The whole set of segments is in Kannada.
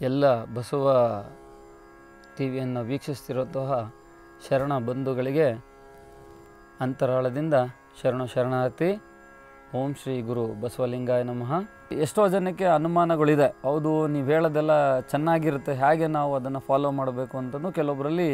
ಎಲ್ಲ ಬಸವ ಟಿ ವಿಯನ್ನು ವೀಕ್ಷಿಸ್ತಿರುವಂತಹ ಶರಣ ಬಂಧುಗಳಿಗೆ ಅಂತರಾಳದಿಂದ ಶರಣ ಶರಣಾರ್ಥಿ ಓಂ ಶ್ರೀ ಗುರು ಬಸವಲಿಂಗಾಯ ನಮಃ ಎಷ್ಟೋ ಜನಕ್ಕೆ ಅನುಮಾನಗಳಿದೆ ಹೌದು ನೀವು ಹೇಳೋದೆಲ್ಲ ಚೆನ್ನಾಗಿರುತ್ತೆ ಹೇಗೆ ನಾವು ಅದನ್ನು ಫಾಲೋ ಮಾಡಬೇಕು ಅಂತಲೂ ಕೆಲವೊಬ್ಬರಲ್ಲಿ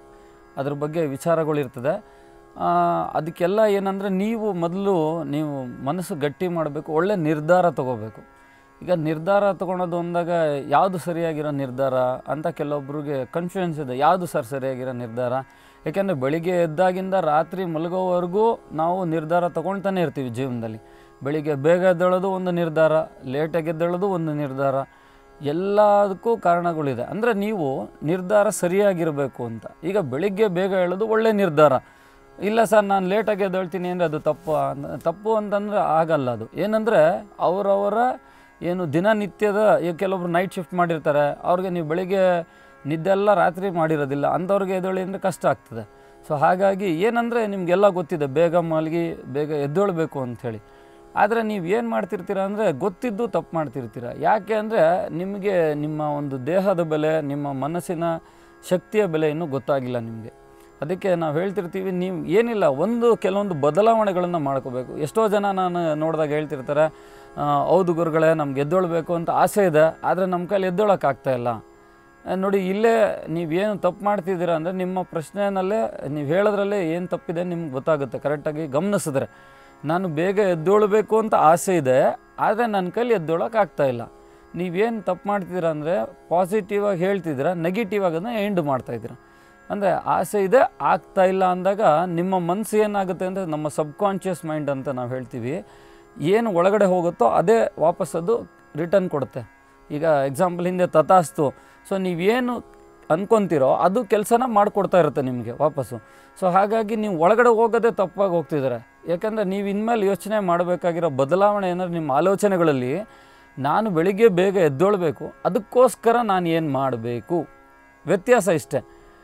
ಅದ್ರ ಬಗ್ಗೆ ವಿಚಾರಗಳಿರ್ತದೆ ಆ, ಅದಕ್ಕೆಲ್ಲ ಏನಂದರೆ ನೀವು ಮೊದಲು ನೀವು ಮನಸ್ಸು ಗಟ್ಟಿ ಮಾಡಬೇಕು ಒಳ್ಳೆ ನಿರ್ಧಾರ ತಗೋಬೇಕು ಈಗ ನಿರ್ಧಾರ ತಗೊಳೋದು ಅಂದಾಗ ಯಾವುದು ಸರಿಯಾಗಿರೋ ನಿರ್ಧಾರ ಅಂತ ಕೆಲವೊಬ್ರಿಗೆ ಕನ್ಫ್ಯೂಷನ್ಸ್ ಇದೆ ಯಾವುದು ಸರ್ ಸರಿಯಾಗಿರೋ ನಿರ್ಧಾರ ಯಾಕೆಂದರೆ ಬೆಳಿಗ್ಗೆ ಎದ್ದಾಗಿಂದ ರಾತ್ರಿ ಮಲಗೋವರೆಗೂ ನಾವು ನಿರ್ಧಾರ ತಗೊಳ್ತಾನೆ ಇರ್ತೀವಿ ಜೀವನದಲ್ಲಿ ಬೆಳಿಗ್ಗೆ ಬೇಗ ಎದ್ದೇಳೋದು ಒಂದು ನಿರ್ಧಾರ ಲೇಟಾಗಿ ಎದ್ದೇಳೋದು ಒಂದು ನಿರ್ಧಾರ ಎಲ್ಲದಕ್ಕೂ ಕಾರಣಗಳಿದೆ ಅಂದರೆ ನೀವು ನಿರ್ಧಾರ ಸರಿಯಾಗಿರಬೇಕು ಅಂತ ಈಗ ಬೆಳಿಗ್ಗೆ ಬೇಗ ಹೇಳೋದು ಒಳ್ಳೆ ನಿರ್ಧಾರ ಇಲ್ಲ ಸರ್ ನಾನು ಲೇಟಾಗಿ ಎದ್ದೇಳ್ತೀನಿ ಅಂದರೆ ಅದು ತಪ್ಪು ಅಂದ್- ತಪ್ಪು ಅಂತಂದರೆ ಆಗಲ್ಲ ಅದು ಏನಂದರೆ ಅವರವರ ಏನು ದಿನನಿತ್ಯದ ಈಗ ಕೆಲವೊಬ್ರು ನೈಟ್ ಶಿಫ್ಟ್ ಮಾಡಿರ್ತಾರೆ ಅವ್ರಿಗೆ ನೀವು ಬೆಳಿಗ್ಗೆ ನಿದ್ದೆ ಎಲ್ಲ ರಾತ್ರಿ ಮಾಡಿರೋದಿಲ್ಲ ಅಂಥವ್ರಿಗೆ ಎದ್ದೇಳಿ ಅಂದರೆ ಕಷ್ಟ ಆಗ್ತದೆ ಸೊ ಹಾಗಾಗಿ ಏನಂದರೆ ನಿಮಗೆಲ್ಲ ಗೊತ್ತಿದೆ ಬೇಗ ಮಲಗಿ ಬೇಗ ಎದ್ದೇಳಬೇಕು ಅಂಥೇಳಿ ಆದರೆ ನೀವು ಏನು ಮಾಡ್ತಿರ್ತೀರ ಅಂದರೆ ಗೊತ್ತಿದ್ದು ತಪ್ಪು ಮಾಡ್ತಿರ್ತೀರ ಯಾಕೆ ಅಂದರೆ ನಿಮಗೆ ನಿಮ್ಮ ಒಂದು ದೇಹದ ಬೆಲೆ ನಿಮ್ಮ ಮನಸ್ಸಿನ ಶಕ್ತಿಯ ಬೆಲೆ ಇನ್ನೂ ಗೊತ್ತಾಗಿಲ್ಲ ನಿಮಗೆ ಅದಕ್ಕೆ ನಾವು ಹೇಳ್ತಿರ್ತೀವಿ ನೀವು ಏನಿಲ್ಲ ಒಂದು ಕೆಲವೊಂದು ಬದಲಾವಣೆಗಳನ್ನು ಮಾಡ್ಕೋಬೇಕು ಎಷ್ಟೋ ಜನ ನಾನು ನೋಡಿದಾಗ ಹೇಳ್ತಿರ್ತಾರೆ ಆ, ಹೌದು ಗುರುಗಳೇ ನಮ್ಗೆ ಎದ್ದೇಳಬೇಕು ಅಂತ ಆಸೆ ಇದೆ ಆದರೆ ನಮ್ಮ ಕೈಲಿ ಎದ್ದೇಳೋಕ್ಕಾಗ್ತಾ ಇಲ್ಲ ಆ, ನೋಡಿ ಇಲ್ಲೇ ನೀವೇನು ತಪ್ಪು ಮಾಡ್ತಿದ್ದೀರಾ ಅಂದರೆ ನಿಮ್ಮ ಪ್ರಶ್ನೆಯಲ್ಲೇ ನೀವು ಹೇಳೋದ್ರಲ್ಲೇ ಏನು ತಪ್ಪಿದೆ ನಿಮ್ಗೆ ಗೊತ್ತಾಗುತ್ತೆ ಕರೆಕ್ಟಾಗಿ ಗಮನಿಸಿದ್ರೆ ನಾನು ಬೇಗ ಎದ್ದೇಳಬೇಕು ಅಂತ ಆಸೆ ಇದೆ ಆದರೆ ನನ್ನ ಕೈಲಿ ಎದ್ದೇಳೋಕೆ ಆಗ್ತಾ ಇಲ್ಲ ನೀವೇನು ತಪ್ಪು ಮಾಡ್ತಿದ್ದೀರಾ ಅಂದರೆ ಪಾಸಿಟಿವ್ ಆಗಿ ಹೇಳ್ತಿದ್ದೀರಾ ನೆಗೆಟಿವ್ ಆಗಿ ಅದನ್ನ ಎಂಡ್ ಮಾಡ್ತಾಯಿದ್ದೀರಾ ಅಂದರೆ ಆಸೆ ಇದೆ ಆಗ್ತಾ ಇಲ್ಲ ಅಂದಾಗ ನಿಮ್ಮ ಮನಸ್ಸು ಏನಾಗುತ್ತೆ ಅಂದರೆ ನಮ್ಮ ಸಬ್ಕಾನ್ಷಿಯಸ್ ಮೈಂಡ್ ಅಂತ ನಾವು ಹೇಳ್ತೀವಿ ಏನು ಒಳಗಡೆ ಹೋಗುತ್ತೋ ಅದೇ ವಾಪಸ್ ಅದು ರಿಟರ್ನ್ ಕೊಡುತ್ತೆ ಈಗ ಎಕ್ಸಾಂಪಲ್ ಹಿಂದೆ ತಥಾಸ್ತು ಸೊ ನೀವೇನು ಅನ್ಕೊತೀರೋ ಅದು ಕೆಲಸನ ಮಾಡಿಕೊಡ್ತಾ ಇರುತ್ತೆ ನಿಮಗೆ ವಾಪಸ್ಸು ಸೊ ಹಾಗಾಗಿ ನೀವು ಒಳಗಡೆ ಹೋಗೋದೇ ತಪ್ಪಾಗಿ ಹೋಗ್ತಿದ್ದಾರೆ ಯಾಕಂದರೆ ನೀವು ಇನ್ಮೇಲೆ ಯೋಚನೆ ಮಾಡಬೇಕಾಗಿರೋ ಬದಲಾವಣೆ ಏನಾದ್ರು ನಿಮ್ಮ ಆಲೋಚನೆಗಳಲ್ಲಿ ನಾನು ಬೆಳಿಗ್ಗೆ ಬೇಗ ಎದ್ದೇಳಬೇಕು ಅದಕ್ಕೋಸ್ಕರ ನಾನು ಏನು ಮಾಡಬೇಕು ವ್ಯತ್ಯಾಸ ಇಷ್ಟೇ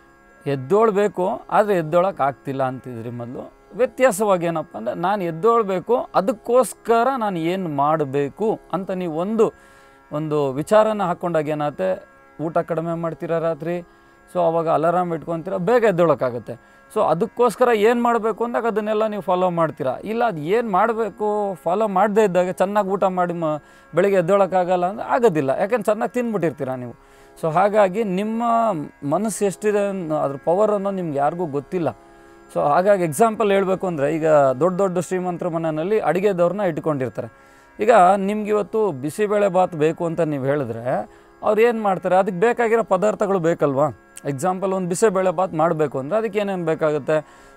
ಎದ್ದೇಳಬೇಕು ಆದರೆ ಎದ್ದೇಳಕ್ಕೆ ಆಗ್ತಿಲ್ಲ ಅಂತಿದ್ರಿ ಮೊದಲು ವ್ಯತ್ಯಾಸವಾಗಿ ಏನಪ್ಪ ಅಂದರೆ ನಾನು ಎದ್ದೇಳಬೇಕು ಅದಕ್ಕೋಸ್ಕರ ನಾನು ಏನು ಮಾಡಬೇಕು ಅಂತ ನೀವು ಒಂದು ಒಂದು ವಿಚಾರನ ಹಾಕ್ಕೊಂಡಾಗ ಏನಾಗುತ್ತೆ ಊಟ ಕಡಿಮೆ ಮಾಡ್ತೀರಾ ರಾತ್ರಿ ಸೊ ಅವಾಗ ಅಲಾರಾಮ್ ಇಟ್ಕೊತೀರ ಬೇಗ ಎದ್ದೇಳೋಕ್ಕಾಗುತ್ತೆ ಸೊ ಅದಕ್ಕೋಸ್ಕರ ಏನು ಮಾಡಬೇಕು ಅಂದಾಗ ಅದನ್ನೆಲ್ಲ ನೀವು ಫಾಲೋ ಮಾಡ್ತೀರಾ ಇಲ್ಲ ಅದು ಏನು ಮಾಡಬೇಕು ಫಾಲೋ ಮಾಡದೇ ಇದ್ದಾಗ ಚೆನ್ನಾಗಿ ಊಟ ಮಾಡಿ ಮ ಬೆಳಿಗ್ಗೆ ಎದ್ದೇಳೋಕ್ಕಾಗಲ್ಲ ಅಂದರೆ ಆಗೋದಿಲ್ಲ ಯಾಕೆಂದ್ರೆ ಚೆನ್ನಾಗಿ ತಿಂದ್ಬಿಟ್ಟಿರ್ತೀರ ನೀವು ಸೊ ಹಾಗಾಗಿ ನಿಮ್ಮ ಮನಸ್ಸು ಎಷ್ಟಿದೆ ಅನ್ನೋ ಅದ್ರ ಪವರ್ ಅನ್ನೋ ನಿಮ್ಗೆ ಯಾರಿಗೂ ಗೊತ್ತಿಲ್ಲ ಸೊ ಹಾಗಾಗಿ ಎಕ್ಸಾಂಪಲ್ ಹೇಳಬೇಕು ಅಂದರೆ ಈಗ ದೊಡ್ಡ ದೊಡ್ಡ ಶ್ರೀಮಂತರ ಮನೆಯಲ್ಲಿ ಅಡುಗೆದವ್ರನ್ನ ಇಟ್ಕೊಂಡಿರ್ತಾರೆ ಈಗ ನಿಮ್ಗೆ ಇವತ್ತು ಬಿಸಿಬೇಳೆ ಬಾತ್ ಬೇಕು ಅಂತ ನೀವು ಹೇಳಿದ್ರೆ ಅವ್ರು ಏನು ಮಾಡ್ತಾರೆ ಅದಕ್ಕೆ ಬೇಕಾಗಿರೋ ಪದಾರ್ಥಗಳು ಬೇಕಲ್ವಾ ಎಕ್ಸಾಂಪಲ್ ಒಂದು ಬಿಸಿಬೇಳೆ ಬಾತ್ ಮಾಡಬೇಕು ಅಂದರೆ ಅದಕ್ಕೆ ಏನೇನು ಬೇಕಾಗುತ್ತೆ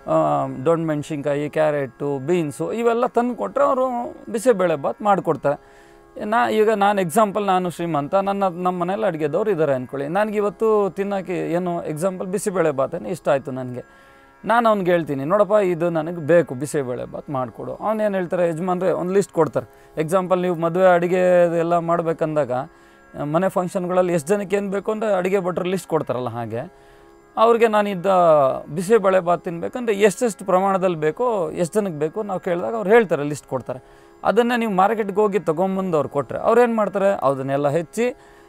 ದೊಡ್ಡ ಮೆಣಸಿನ್ಕಾಯಿ ಕ್ಯಾರೆಟು ಬೀನ್ಸು ಇವೆಲ್ಲ ತಂದು ಕೊಟ್ಟರೆ ಅವರು ಬಿಸಿಬೇಳೆ ಬಾತ್ ಮಾಡಿಕೊಡ್ತಾರೆ ನಾ ಈಗ ನಾನು ಎಕ್ಸಾಂಪಲ್ ನಾನು ಶ್ರೀಮಂತ ನನ್ನ ನಮ್ಮ ಮನೇಲಿ ಅಡುಗೆದವ್ರು ಇದ್ದಾರೆ ಅಂದ್ಕೊಳ್ಳಿ ನನಗೆ ಇವತ್ತು ತಿನ್ನೋಕ್ಕೆ ಏನು ಎಕ್ಸಾಂಪಲ್ ಬಿಸಿಬೇಳೆ ಬಾತೇನೆ ಇಷ್ಟ ಆಯಿತು ನನಗೆ ನಾನು ಅವ್ನಿಗೆ ಹೇಳ್ತೀನಿ ನೋಡಪ್ಪ ಇದು ನನಗೆ ಬೇಕು ಬಿಸಿಬೇಳೆ ಬಾತ್ ಮಾಡಿಕೊಡು ಅವ್ನು ಏನು ಹೇಳ್ತಾರೆ ಯಜಮಾನ್ರೆ ಒಂದು ಲಿಸ್ಟ್ ಕೊಡ್ತಾರೆ ಎಕ್ಸಾಂಪಲ್ ನೀವು ಮದುವೆ ಅಡುಗೆ ಎಲ್ಲ ಮಾಡಬೇಕಂದಾಗ ಮನೆ ಫಂಕ್ಷನ್ಗಳಲ್ಲಿ ಎಷ್ಟು ಜನಕ್ಕೆ ಏನು ಬೇಕು ಅಂದರೆ ಅಡುಗೆ ಭಟ್ರು ಲಿಸ್ಟ್ ಕೊಡ್ತಾರಲ್ಲ ಹಾಗೆ ಅವ್ರಿಗೆ ನಾನು ಇದ್ದ ಬಿಸಿಬೇಳೆ ಬಾತ್ ತಿನ್ಬೇಕಂದ್ರೆ ಎಷ್ಟೆಷ್ಟು ಪ್ರಮಾಣದಲ್ಲಿ ಬೇಕೋ ಎಷ್ಟು ಜನಕ್ಕೆ ಬೇಕು ನಾವು ಕೇಳಿದಾಗ ಅವ್ರು ಹೇಳ್ತಾರೆ ಲಿಸ್ಟ್ ಕೊಡ್ತಾರೆ ಅದನ್ನು ನೀವು ಮಾರ್ಕೆಟ್ಗೆ ಹೋಗಿ ತೊಗೊಂಬಂದು ಅವ್ರು ಕೊಟ್ಟರೆ ಅವ್ರು ಏನು ಮಾಡ್ತಾರೆ ಅದನ್ನೆಲ್ಲ ಹೆಚ್ಚಿ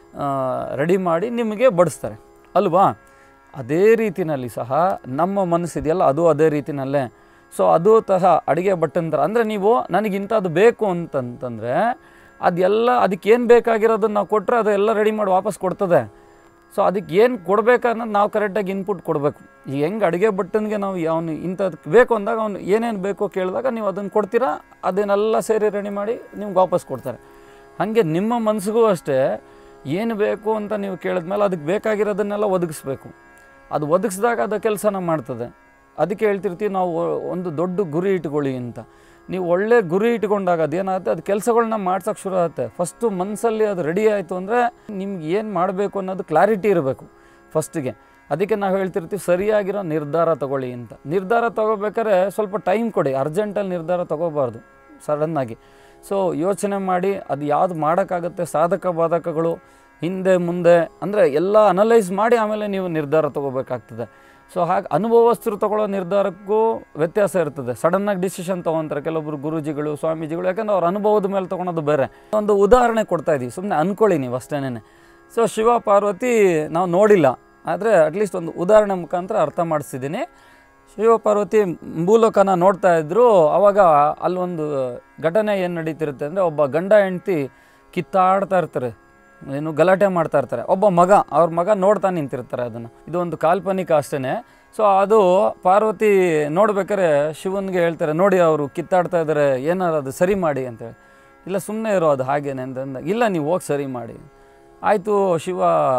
ರೆಡಿ ಮಾಡಿ ನಿಮಗೆ ಬಡಿಸ್ತಾರೆ ಅಲ್ವಾ ಅದೇ ರೀತಿನಲ್ಲಿ ಸಹ ನಮ್ಮ ಮನಸ್ಸಿದೆಯಲ್ಲ ಅದು ಅದೇ ರೀತಿನಲ್ಲೇ ಸೊ ಅದು ಸಹ ಅಡುಗೆ ಭಟ್ಟಂತರ ಅಂದರೆ ನೀವು ನನಗಿಂಥದ್ದು ಬೇಕು ಅಂತಂತಂದರೆ ಅದೆಲ್ಲ ಅದಕ್ಕೆ ಏನು ಬೇಕಾಗಿರೋದನ್ನು ನಾವು ಕೊಟ್ಟರೆ ಅದೆಲ್ಲ ರೆಡಿ ಮಾಡಿ ವಾಪಸ್ ಕೊಡ್ತದೆ ಸೊ ಅದಕ್ಕೆ ಏನು ಕೊಡಬೇಕನ್ನೋದು ನಾವು ಕರೆಕ್ಟಾಗಿ ಇನ್ಪುಟ್ ಕೊಡಬೇಕು ಈಗ ಹೆಂಗೆ ಅಡುಗೆ ಭಟ್ಟನಿಗೆ ನಾವು ಅವನು ಇಂಥದ್ದು ಬೇಕು ಅಂದಾಗ ಅವ್ನು ಏನೇನು ಬೇಕೋ ಕೇಳಿದಾಗ ನೀವು ಅದನ್ನು ಕೊಡ್ತೀರಾ ಅದನ್ನೆಲ್ಲ ಸೇರಿ ರೆಡಿ ಮಾಡಿ ನಿಮ್ಗೆ ವಾಪಸ್ ಕೊಡ್ತಾರೆ ಹಾಗೆ ನಿಮ್ಮ ಮನಸ್ಸಿಗೂ ಅಷ್ಟೇ ಏನು ಬೇಕು ಅಂತ ನೀವು ಕೇಳಿದ್ಮೇಲೆ ಅದಕ್ಕೆ ಬೇಕಾಗಿರೋದನ್ನೆಲ್ಲ ಒದಗಿಸ್ಬೇಕು ಅದು ಒದಗಿಸಿದಾಗ ಅದು ಕೆಲಸನ ಮಾಡ್ತದೆ ಅದಕ್ಕೆ ಹೇಳ್ತಿರ್ತೀವಿ ನಾವು ಒಂದು ದೊಡ್ಡ ಗುರಿ ಇಟ್ಕೊಳ್ಳಿ ಅಂತ ನೀವು ಒಳ್ಳೆ ಗುರಿ ಇಟ್ಕೊಂಡಾಗ ಅದೇನಾಗುತ್ತೆ ಅದು ಕೆಲಸಗಳನ್ನ ಮಾಡ್ಸೋಕೆ ಶುರು ಆಗುತ್ತೆ ಫಸ್ಟು ಮನಸ್ಸಲ್ಲಿ ಅದು ರೆಡಿ ಆಯಿತು ಅಂದರೆ ನಿಮ್ಗೆ ಏನು ಮಾಡಬೇಕು ಅನ್ನೋದು ಕ್ಲಾರಿಟಿ ಇರಬೇಕು ಫಸ್ಟಿಗೆ ಅದಕ್ಕೆ ನಾವು ಹೇಳ್ತಿರ್ತೀವಿ ಸರಿಯಾಗಿರೋ ನಿರ್ಧಾರ ತಗೊಳ್ಳಿ ಅಂತ ನಿರ್ಧಾರ ತಗೋಬೇಕಾದ್ರೆ ಸ್ವಲ್ಪ ಟೈಮ್ ಕೊಡಿ ಅರ್ಜೆಂಟಲ್ಲಿ ನಿರ್ಧಾರ ತಗೋಬಾರ್ದು ಸಡನ್ನಾಗಿ ಸೊ ಯೋಚನೆ ಮಾಡಿ ಅದು ಯಾವುದು ಮಾಡೋಕ್ಕಾಗುತ್ತೆ ಸಾಧಕ ಬಾಧಕಗಳು ಹಿಂದೆ ಮುಂದೆ ಅಂದರೆ ಎಲ್ಲ ಅನಲೈಸ್ ಮಾಡಿ ಆಮೇಲೆ ನೀವು ನಿರ್ಧಾರ ತಗೋಬೇಕಾಗ್ತದೆ ಸೊ ಹಾಗೆ ಅನುಭವಸ್ಥರು ತಗೊಳ್ಳೋ ನಿರ್ಧಾರಕ್ಕೂ ವ್ಯತ್ಯಾಸ ಇರ್ತದೆ ಸಡನ್ನಾಗಿ ಡಿಸಿಷನ್ ತೊಗೊತಾರೆ ಕೆಲವೊಬ್ರು ಗುರೂಜಿಗಳು ಸ್ವಾಮೀಜಿಗಳು ಯಾಕಂದ್ರೆ ಅವ್ರ ಅನುಭವದ ಮೇಲೆ ತೊಗೊಳೋದು ಬೇರೆ ಒಂದು ಉದಾಹರಣೆ ಕೊಡ್ತಾ ಇದ್ದೀವಿ ಸುಮ್ಮನೆ ಅಂದ್ಕೊಳ್ಳಿ ನೀವು ಅಷ್ಟೇನೆ ಸೊ ಶಿವ ಪಾರ್ವತಿ ನಾವು ನೋಡಿಲ್ಲ ಆದರೆ ಅಟ್ಲೀಸ್ಟ್ ಒಂದು ಉದಾಹರಣೆ ಮುಖಾಂತರ ಅರ್ಥ ಮಾಡಿಸಿದ್ದೀನಿ ಶಿವ ಪಾರ್ವತಿ ಭೂಲೋಕನ ನೋಡ್ತಾ ಇದ್ರು ಅವಾಗ ಅಲ್ಲೊಂದು ಘಟನೆ ಏನು ನಡೀತಿರುತ್ತೆ ಅಂದರೆ ಒಬ್ಬ ಗಂಡ ಹೆಂಡ್ತಿ ಕಿತ್ತಾಡ್ತಾ ಇರ್ತಾರೆ ಏನು ಗಲಾಟೆ ಮಾಡ್ತಾ ಇರ್ತಾರೆ ಒಬ್ಬ ಮಗ ಅವ್ರ ಮಗ ನೋಡ್ತಾ ನಿಂತಿರ್ತಾರೆ ಅದನ್ನು ಇದು ಒಂದು ಕಾಲ್ಪನಿಕ ಅಷ್ಟೇ ಸೊ ಅದು ಪಾರ್ವತಿ ನೋಡ್ಬೇಕಾದ್ರೆ ಶಿವನ್ಗೆ ಹೇಳ್ತಾರೆ ನೋಡಿ ಅವರು ಕಿತ್ತಾಡ್ತಾ ಇದ್ದಾರೆ ಏನಾರು ಅದು ಸರಿ ಮಾಡಿ ಅಂತೇಳಿ ಇಲ್ಲ ಸುಮ್ಮನೆ ಇರೋ ಅದು ಹಾಗೇನೆ ಅಂತಂದ ಇಲ್ಲ ನೀವು ಹೋಗಿ ಸರಿ ಮಾಡಿ ಆಯಿತು ಶಿವ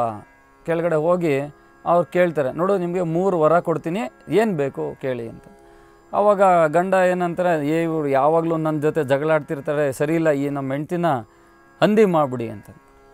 ಕೆಳಗಡೆ ಹೋಗಿ ಅವ್ರು ಕೇಳ್ತಾರೆ ನೋಡು ನಿಮಗೆ ಮೂರು ವರ ಕೊಡ್ತೀನಿ ಏನು ಬೇಕು ಕೇಳಿ ಅಂತ ಆವಾಗ ಗಂಡ ಏನಂತಾರೆ ಏ ಇವ್ರು ಯಾವಾಗಲೂ ನನ್ನ ಜೊತೆ ಜಗಳಾಡ್ತಿರ್ತಾರೆ ಸರಿ ಇಲ್ಲ ಈ ನಮ್ಮ ಹೆಂಡ್ತಿನ ಹಂದಿ ಮಾಡಿಬಿಡಿ ಅಂತ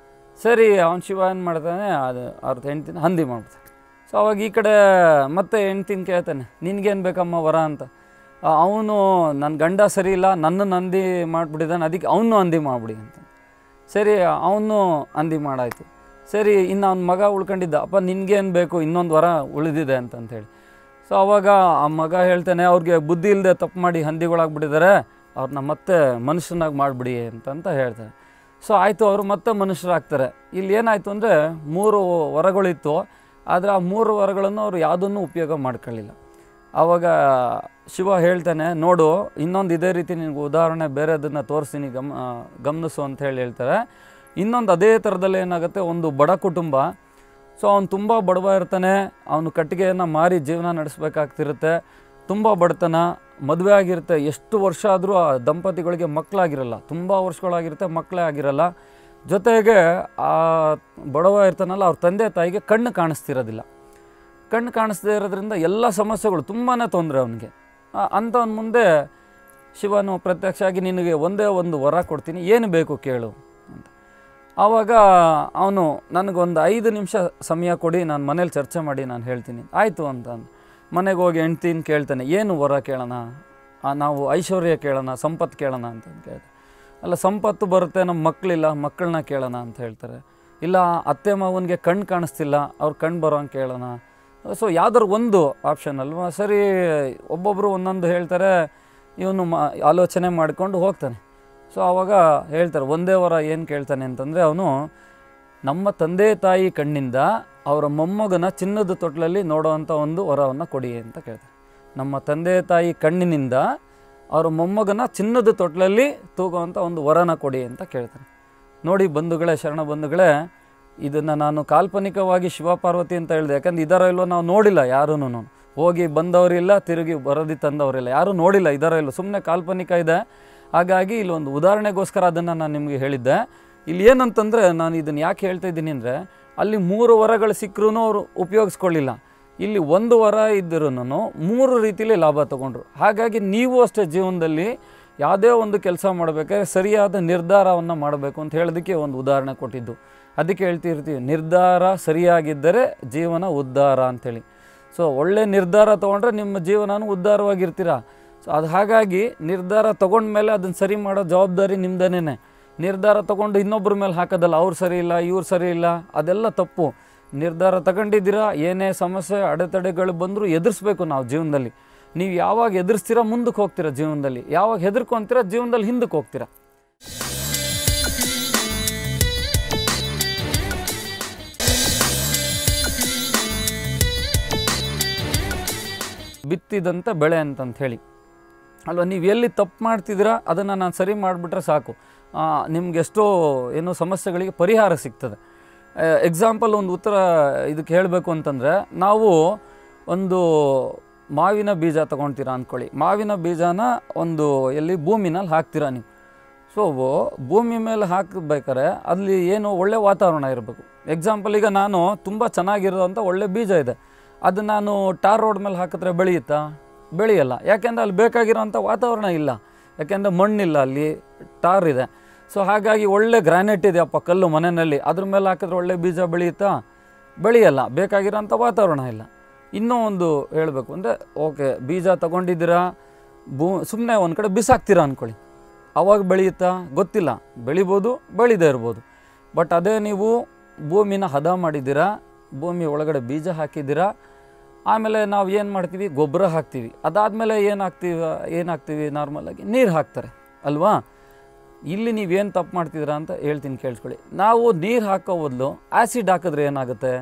ಸರಿ ಅವ್ನು ಶಿವ ಏನು ಮಾಡ್ತಾನೆ ಅದು ಅವ್ರ ಹೆಂಡ್ತಿನ ಹಂದಿ ಮಾಡ್ಬಿಡ್ತಾನೆ ಸೊ ಅವಾಗ ಈ ಕಡೆ ಮತ್ತೆ ಹೆಂಡ್ತಿನ ಕೇಳ್ತಾನೆ ನಿನ್ಗೇನು ಬೇಕಮ್ಮ ವರ ಅಂತ ಅವನು ನನ್ನ ಗಂಡ ಸರಿ ಇಲ್ಲ ನನ್ನ ಹಂದಿ ಮಾಡಿಬಿಟ್ಟಿದ್ದಾನೆ ಅದಕ್ಕೆ ಅವನು ಹಂದಿ ಮಾಡಿಬಿಡಿ ಅಂತ ಸರಿ ಅವನು ಹಂದಿ ಮಾಡಾಯ್ತು ಸರಿ ಇನ್ನು ಅವ್ನ ಮಗ ಉಳ್ಕೊಂಡಿದ್ದ ಅಪ್ಪ ನಿನ್ಗೇನು ಬೇಕು ಇನ್ನೊಂದು ವರ ಉಳಿದಿದೆ ಅಂತಂತೇಳಿ ಸೊ ಅವಾಗ ಆ ಮಗ ಹೇಳ್ತಾನೆ ಅವ್ರಿಗೆ ಬುದ್ಧಿ ಇಲ್ಲದೆ ತಪ್ಪು ಮಾಡಿ ಹಂದಿಗಳಾಗ್ಬಿಟ್ಟಿದ್ದಾರೆ ಅವ್ರನ್ನ ಮತ್ತೆ ಮನುಷ್ಯನಾಗಿ ಮಾಡಿಬಿಡಿ ಅಂತಂತ ಹೇಳ್ತಾರೆ ಸೊ ಆಯಿತು ಅವರು ಮತ್ತೆ ಮನುಷ್ಯರಾಗ್ತಾರೆ ಇಲ್ಲಿ ಏನಾಯಿತು ಅಂದರೆ ಮೂರು ವರಗಳಿತ್ತು ಆದರೆ ಆ ಮೂರು ವರಗಳನ್ನು ಅವರು ಯಾವುದನ್ನು ಉಪಯೋಗ ಮಾಡ್ಕೊಳ್ಳಿಲ್ಲ ಆವಾಗ ಶಿವ ಹೇಳ್ತಾನೆ ನೋಡು ಇನ್ನೊಂದು ಇದೇ ರೀತಿ ನಿನಗೆ ಉದಾಹರಣೆ ಬೇರೆದನ್ನು ತೋರಿಸ್ತೀನಿ ಗಮ ಗಮನಿಸು ಅಂತ ಹೇಳಿ ಹೇಳ್ತಾರೆ ಇನ್ನೊಂದು ಅದೇ ಥರದಲ್ಲಿ ಏನಾಗುತ್ತೆ ಒಂದು ಬಡ ಕುಟುಂಬ ಸೊ ಅವ್ನು ತುಂಬ ಬಡವ ಇರ್ತಾನೆ ಅವನು ಕಟ್ಟಿಗೆಯನ್ನು ಮಾರಿ ಜೀವನ ನಡೆಸಬೇಕಾಗ್ತಿರುತ್ತೆ ತುಂಬ ಬಡತನ ಮದುವೆ ಆಗಿರುತ್ತೆ ಎಷ್ಟು ವರ್ಷ ಆದರೂ ಆ ದಂಪತಿಗಳಿಗೆ ಮಕ್ಕಳಾಗಿರಲ್ಲ ತುಂಬ ವರ್ಷಗಳಾಗಿರುತ್ತೆ ಮಕ್ಕಳೇ ಆಗಿರಲ್ಲ ಜೊತೆಗೆ ಆ ಬಡವ ಇರ್ತಾನಲ್ಲ ಅವ್ರ ತಂದೆ ತಾಯಿಗೆ ಕಣ್ಣು ಕಾಣಿಸ್ತಿರೋದಿಲ್ಲ ಕಣ್ಣು ಕಾಣಿಸ್ದೇ ಇರೋದ್ರಿಂದ ಎಲ್ಲ ಸಮಸ್ಯೆಗಳು ತುಂಬಾ ತೊಂದರೆ ಅವನಿಗೆ ಅಂಥವ್ನ ಮುಂದೆ ಶಿವನು ಪ್ರತ್ಯಕ್ಷ ಆಗಿ ನಿನಗೆ ಒಂದೇ ಒಂದು ವರ ಕೊಡ್ತೀನಿ ಏನು ಬೇಕು ಕೇಳು ಅಂತ ಆವಾಗ ಅವನು ನನಗೊಂದು ಐದು ನಿಮಿಷ ಸಮಯ ಕೊಡಿ ನಾನು ಮನೇಲಿ ಚರ್ಚೆ ಮಾಡಿ ನಾನು ಹೇಳ್ತೀನಿ ಆಯಿತು ಅಂತ ಅಂದ. ಮನೆಗೆ ಹೋಗಿ ಹೆಂಡ್ತಿನ ಕೇಳ್ತಾನೆ ಏನು ವರ ಕೇಳೋಣ ಆ, ನಾವು ಐಶ್ವರ್ಯ ಕೇಳೋಣ ಸಂಪತ್ತು ಕೇಳೋಣ ಅಂತ ಕೇಳ್ತಾರೆ ಅಲ್ಲ ಸಂಪತ್ತು ಬರುತ್ತೆ ನಮ್ಮ ಮಕ್ಕಳಿಲ್ಲ ಮಕ್ಕಳನ್ನ ಕೇಳೋಣ ಅಂತ ಹೇಳ್ತಾರೆ ಇಲ್ಲ ಅತ್ತೆ ಮಾವನಿಗೆ ಕಣ್ಣು ಕಾಣಿಸ್ತಿಲ್ಲ ಅವ್ರು ಕಣ್ಣು ಬರೋಂಗೆ ಕೇಳೋಣ ಸೊ ಯಾವ್ದಾರು ಒಂದು ಆಪ್ಷನ್ ಅಲ್ವಾ ಸರಿ ಒಬ್ಬೊಬ್ಬರು ಒಂದೊಂದು ಹೇಳ್ತಾರೆ ಇವನು ಮಾ ಆಲೋಚನೆ ಮಾಡಿಕೊಂಡು ಹೋಗ್ತಾನೆ ಸೊ ಆವಾಗ ಹೇಳ್ತಾರೆ ಒಂದೇ ವರ ಏನು ಕೇಳ್ತಾನೆ ಅಂತಂದರೆ ಅವನು ನಮ್ಮ ತಂದೆ ತಾಯಿ ಕಣ್ಣಿಂದ ಅವರ ಮೊಮ್ಮಗನ ಚಿನ್ನದ ತೊಟ್ಲಲ್ಲಿ ನೋಡೋವಂಥ ಒಂದು ವರವನ್ನು ಕೊಡಿ ಅಂತ ಕೇಳ್ತಾರೆ ನಮ್ಮ ತಂದೆ ತಾಯಿ ಕಣ್ಣಿನಿಂದ ಅವರ ಮೊಮ್ಮಗನ ಚಿನ್ನದ ತೊಟ್ಲಲ್ಲಿ ತೂಗುವಂಥ ಒಂದು ವರನ ಕೊಡಿ ಅಂತ ಕೇಳ್ತಾನೆ ನೋಡಿ ಬಂಧುಗಳೇ ಶರಣ ಬಂಧುಗಳೇ ಇದನ್ನು ನಾನು ಕಾಲ್ಪನಿಕವಾಗಿ ಶಿವಪಾರ್ವತಿ ಅಂತ ಹೇಳಿದೆ ಯಾಕಂದ್ರೆ ಇದರ ಇಲ್ವೋ ನಾವು ನೋಡಿಲ್ಲ ಯಾರೂ ಹೋಗಿ ಬಂದವರಿಲ್ಲ ತಿರುಗಿ ಬರದಿ ತಂದವರಿಲ್ಲ ಯಾರೂ ನೋಡಿಲ್ಲ ಇದರ ಇಲ್ಲೋ ಸುಮ್ಮನೆ ಕಾಲ್ಪನಿಕ ಇದೆ ಹಾಗಾಗಿ ಇಲ್ಲಿ ಒಂದು ಉದಾಹರಣೆಗೋಸ್ಕರ ಅದನ್ನು ನಾನು ನಿಮಗೆ ಹೇಳಿದ್ದೆ ಇಲ್ಲಿ ಏನಂತಂದರೆ ನಾನು ಇದನ್ನು ಯಾಕೆ ಹೇಳ್ತಾ ಇದ್ದೀನಿ ಅಂದರೆ ಅಲ್ಲಿ ಮೂರು ವರಗಳು ಸಿಕ್ಕರೂ ಅವರು ಉಪಯೋಗಿಸ್ಕೊಳ್ಳಿಲ್ಲ ಇಲ್ಲಿ ಒಂದು ವರ ಇದ್ದರೂ ಮೂರು ರೀತಿಯಲ್ಲಿ ಲಾಭ ತಗೊಂಡ್ರು ಹಾಗಾಗಿ ನೀವು ಅಷ್ಟೇ ಜೀವನದಲ್ಲಿ ಯಾವುದೇ ಒಂದು ಕೆಲಸ ಮಾಡಬೇಕಾದ್ರೆ ಸರಿಯಾದ ನಿರ್ಧಾರವನ್ನು ಮಾಡಬೇಕು ಅಂತ ಹೇಳೋದಕ್ಕೆ ಒಂದು ಉದಾಹರಣೆ ಕೊಟ್ಟಿದ್ದು ಅದಕ್ಕೆ ಹೇಳ್ತಿರ್ತೀವಿ ನಿರ್ಧಾರ ಸರಿಯಾಗಿದ್ದರೆ ಜೀವನ ಉದ್ಧಾರ ಅಂಥೇಳಿ ಸೊ ಒಳ್ಳೆ ನಿರ್ಧಾರ ತೊಗೊಂಡ್ರೆ ನಿಮ್ಮ ಜೀವನನೂ ಉದ್ಧಾರವಾಗಿರ್ತೀರ ಸೊ ಅದು ಹಾಗಾಗಿ ನಿರ್ಧಾರ ತೊಗೊಂಡ್ಮೇಲೆ ಅದನ್ನು ಸರಿ ಮಾಡೋ ಜವಾಬ್ದಾರಿ ನಿಮ್ದೇನೆ ನಿರ್ಧಾರ ತೊಗೊಂಡು ಇನ್ನೊಬ್ಬರ ಮೇಲೆ ಹಾಕೋದಲ್ಲ ಅವ್ರು ಸರಿ ಇಲ್ಲ ಇವ್ರು ಸರಿ ಇಲ್ಲ ಅದೆಲ್ಲ ತಪ್ಪು ನಿರ್ಧಾರ ತಗೊಂಡಿದ್ದೀರಾ ಏನೇ ಸಮಸ್ಯೆ ಅಡೆತಡೆಗಳು ಬಂದರೂ ಎದುರಿಸ್ಬೇಕು ನಾವು ಜೀವನದಲ್ಲಿ ನೀವು ಯಾವಾಗ ಎದುರಿಸ್ತೀರಾ ಮುಂದಕ್ಕೆ ಹೋಗ್ತೀರಾ ಜೀವನದಲ್ಲಿ ಯಾವಾಗ ಹೆದರ್ಕೊಂತೀರಾ ಜೀವನದಲ್ಲಿ ಹಿಂದಕ್ಕೆ ಹೋಗ್ತೀರಾ ಬಿತ್ತಿದಂಥ ಬೆಳೆ ಅಂತಂತ ಹೇಳಿ ಅಲ್ವಾ ನೀವು ಎಲ್ಲಿ ತಪ್ಪು ಮಾಡ್ತಿದ್ದೀರಾ ಅದನ್ನು ನಾನು ಸರಿ ಮಾಡಿಬಿಟ್ರೆ ಸಾಕು ನಿಮ್ಗೆ ಎಷ್ಟೋ ಏನೋ ಸಮಸ್ಯೆಗಳಿಗೆ ಪರಿಹಾರ ಸಿಗ್ತದೆ ಎಕ್ಸಾಂಪಲ್ ಒಂದು ಉತ್ತರ ಇದಕ್ಕೆ ಹೇಳಬೇಕು ಅಂತಂದರೆ ನಾವು ಒಂದು ಮಾವಿನ ಬೀಜ ತೊಗೊಳ್ತೀರಾ ಅಂದ್ಕೊಳ್ಳಿ ಮಾವಿನ ಬೀಜನ ಒಂದು ಎಲ್ಲಿ ಭೂಮಿನಲ್ಲಿ ಹಾಕ್ತೀರಾ ನೀವು ಸೊ ಭೂಮಿ ಮೇಲೆ ಹಾಕಬೇಕಾದ್ರೆ ಅಲ್ಲಿ ಏನು ಒಳ್ಳೆ ವಾತಾವರಣ ಇರಬೇಕು ಎಕ್ಸಾಂಪಲ್ ಈಗ ನಾನು ತುಂಬ ಚೆನ್ನಾಗಿರೋಂಥ ಒಳ್ಳೆ ಬೀಜ ಇದೆ ಅದು ನಾನು ಟಾರ್ ರೋಡ್ ಮೇಲೆ ಹಾಕಿದ್ರೆ ಬೆಳೆಯುತ್ತಾ ಬೆಳೆಯಲ್ಲ ಯಾಕೆಂದರೆ ಅಲ್ಲಿ ಬೇಕಾಗಿರೋಂಥ ವಾತಾವರಣ ಇಲ್ಲ ಯಾಕೆಂದರೆ ಮಣ್ಣಿಲ್ಲ ಅಲ್ಲಿ ಟಾರ್ ಇದೆ ಸೊ ಹಾಗಾಗಿ ಒಳ್ಳೆ ಗ್ರಾನೈಟ್ ಇದೆಯಪ್ಪ ಕಲ್ಲು ಮನೆಯಲ್ಲಿ ಅದ್ರ ಮೇಲೆ ಹಾಕಿದ್ರೆ ಒಳ್ಳೆ ಬೀಜ ಬೆಳೆಯುತ್ತಾ ಬೆಳೆಯಲ್ಲ ಬೇಕಾಗಿರೋಂಥ ವಾತಾವರಣ ಇಲ್ಲ ಇನ್ನೂ ಒಂದು ಹೇಳಬೇಕು ಅಂದರೆ ಓಕೆ ಬೀಜ ತಗೊಂಡಿದ್ದೀರಾ ಭೂ ಸುಮ್ಮನೆ ಒಂದು ಕಡೆ ಬಿಸಾಕ್ತೀರಾ ಅಂದ್ಕೊಳ್ಳಿ ಅವಾಗ ಬೆಳೆಯುತ್ತಾ ಗೊತ್ತಿಲ್ಲ ಬೆಳಿಬೋದು ಬೆಳಿದೇ ಇರ್ಬೋದು ಬಟ್ ಅದೇ ನೀವು ಭೂಮಿನ ಹದ ಮಾಡಿದ್ದೀರಾ ಭೂಮಿ ಒಳಗಡೆ ಬೀಜ ಹಾಕಿದ್ದೀರಾ ಆಮೇಲೆ ನಾವು ಏನು ಮಾಡ್ತೀವಿ ಗೊಬ್ಬರ ಹಾಕ್ತೀವಿ ಅದಾದಮೇಲೆ ಏನು ಹಾಕ್ತೀವಿ ಏನು ಹಾಕ್ತೀವಿ ನಾರ್ಮಲಾಗಿ ನೀರು ಹಾಕ್ತಾರೆ ಅಲ್ವಾ ಇಲ್ಲಿ ನೀವೇನು ತಪ್ಪು ಮಾಡ್ತಿದ್ದೀರಾ ಅಂತ ಹೇಳ್ತೀನಿ ಕೇಳಿಸ್ಕೊಳ್ಳಿ ನಾವು ನೀರು ಹಾಕೋ ಬದಲು ಆ್ಯಸಿಡ್ ಹಾಕಿದ್ರೆ ಏನಾಗುತ್ತೆ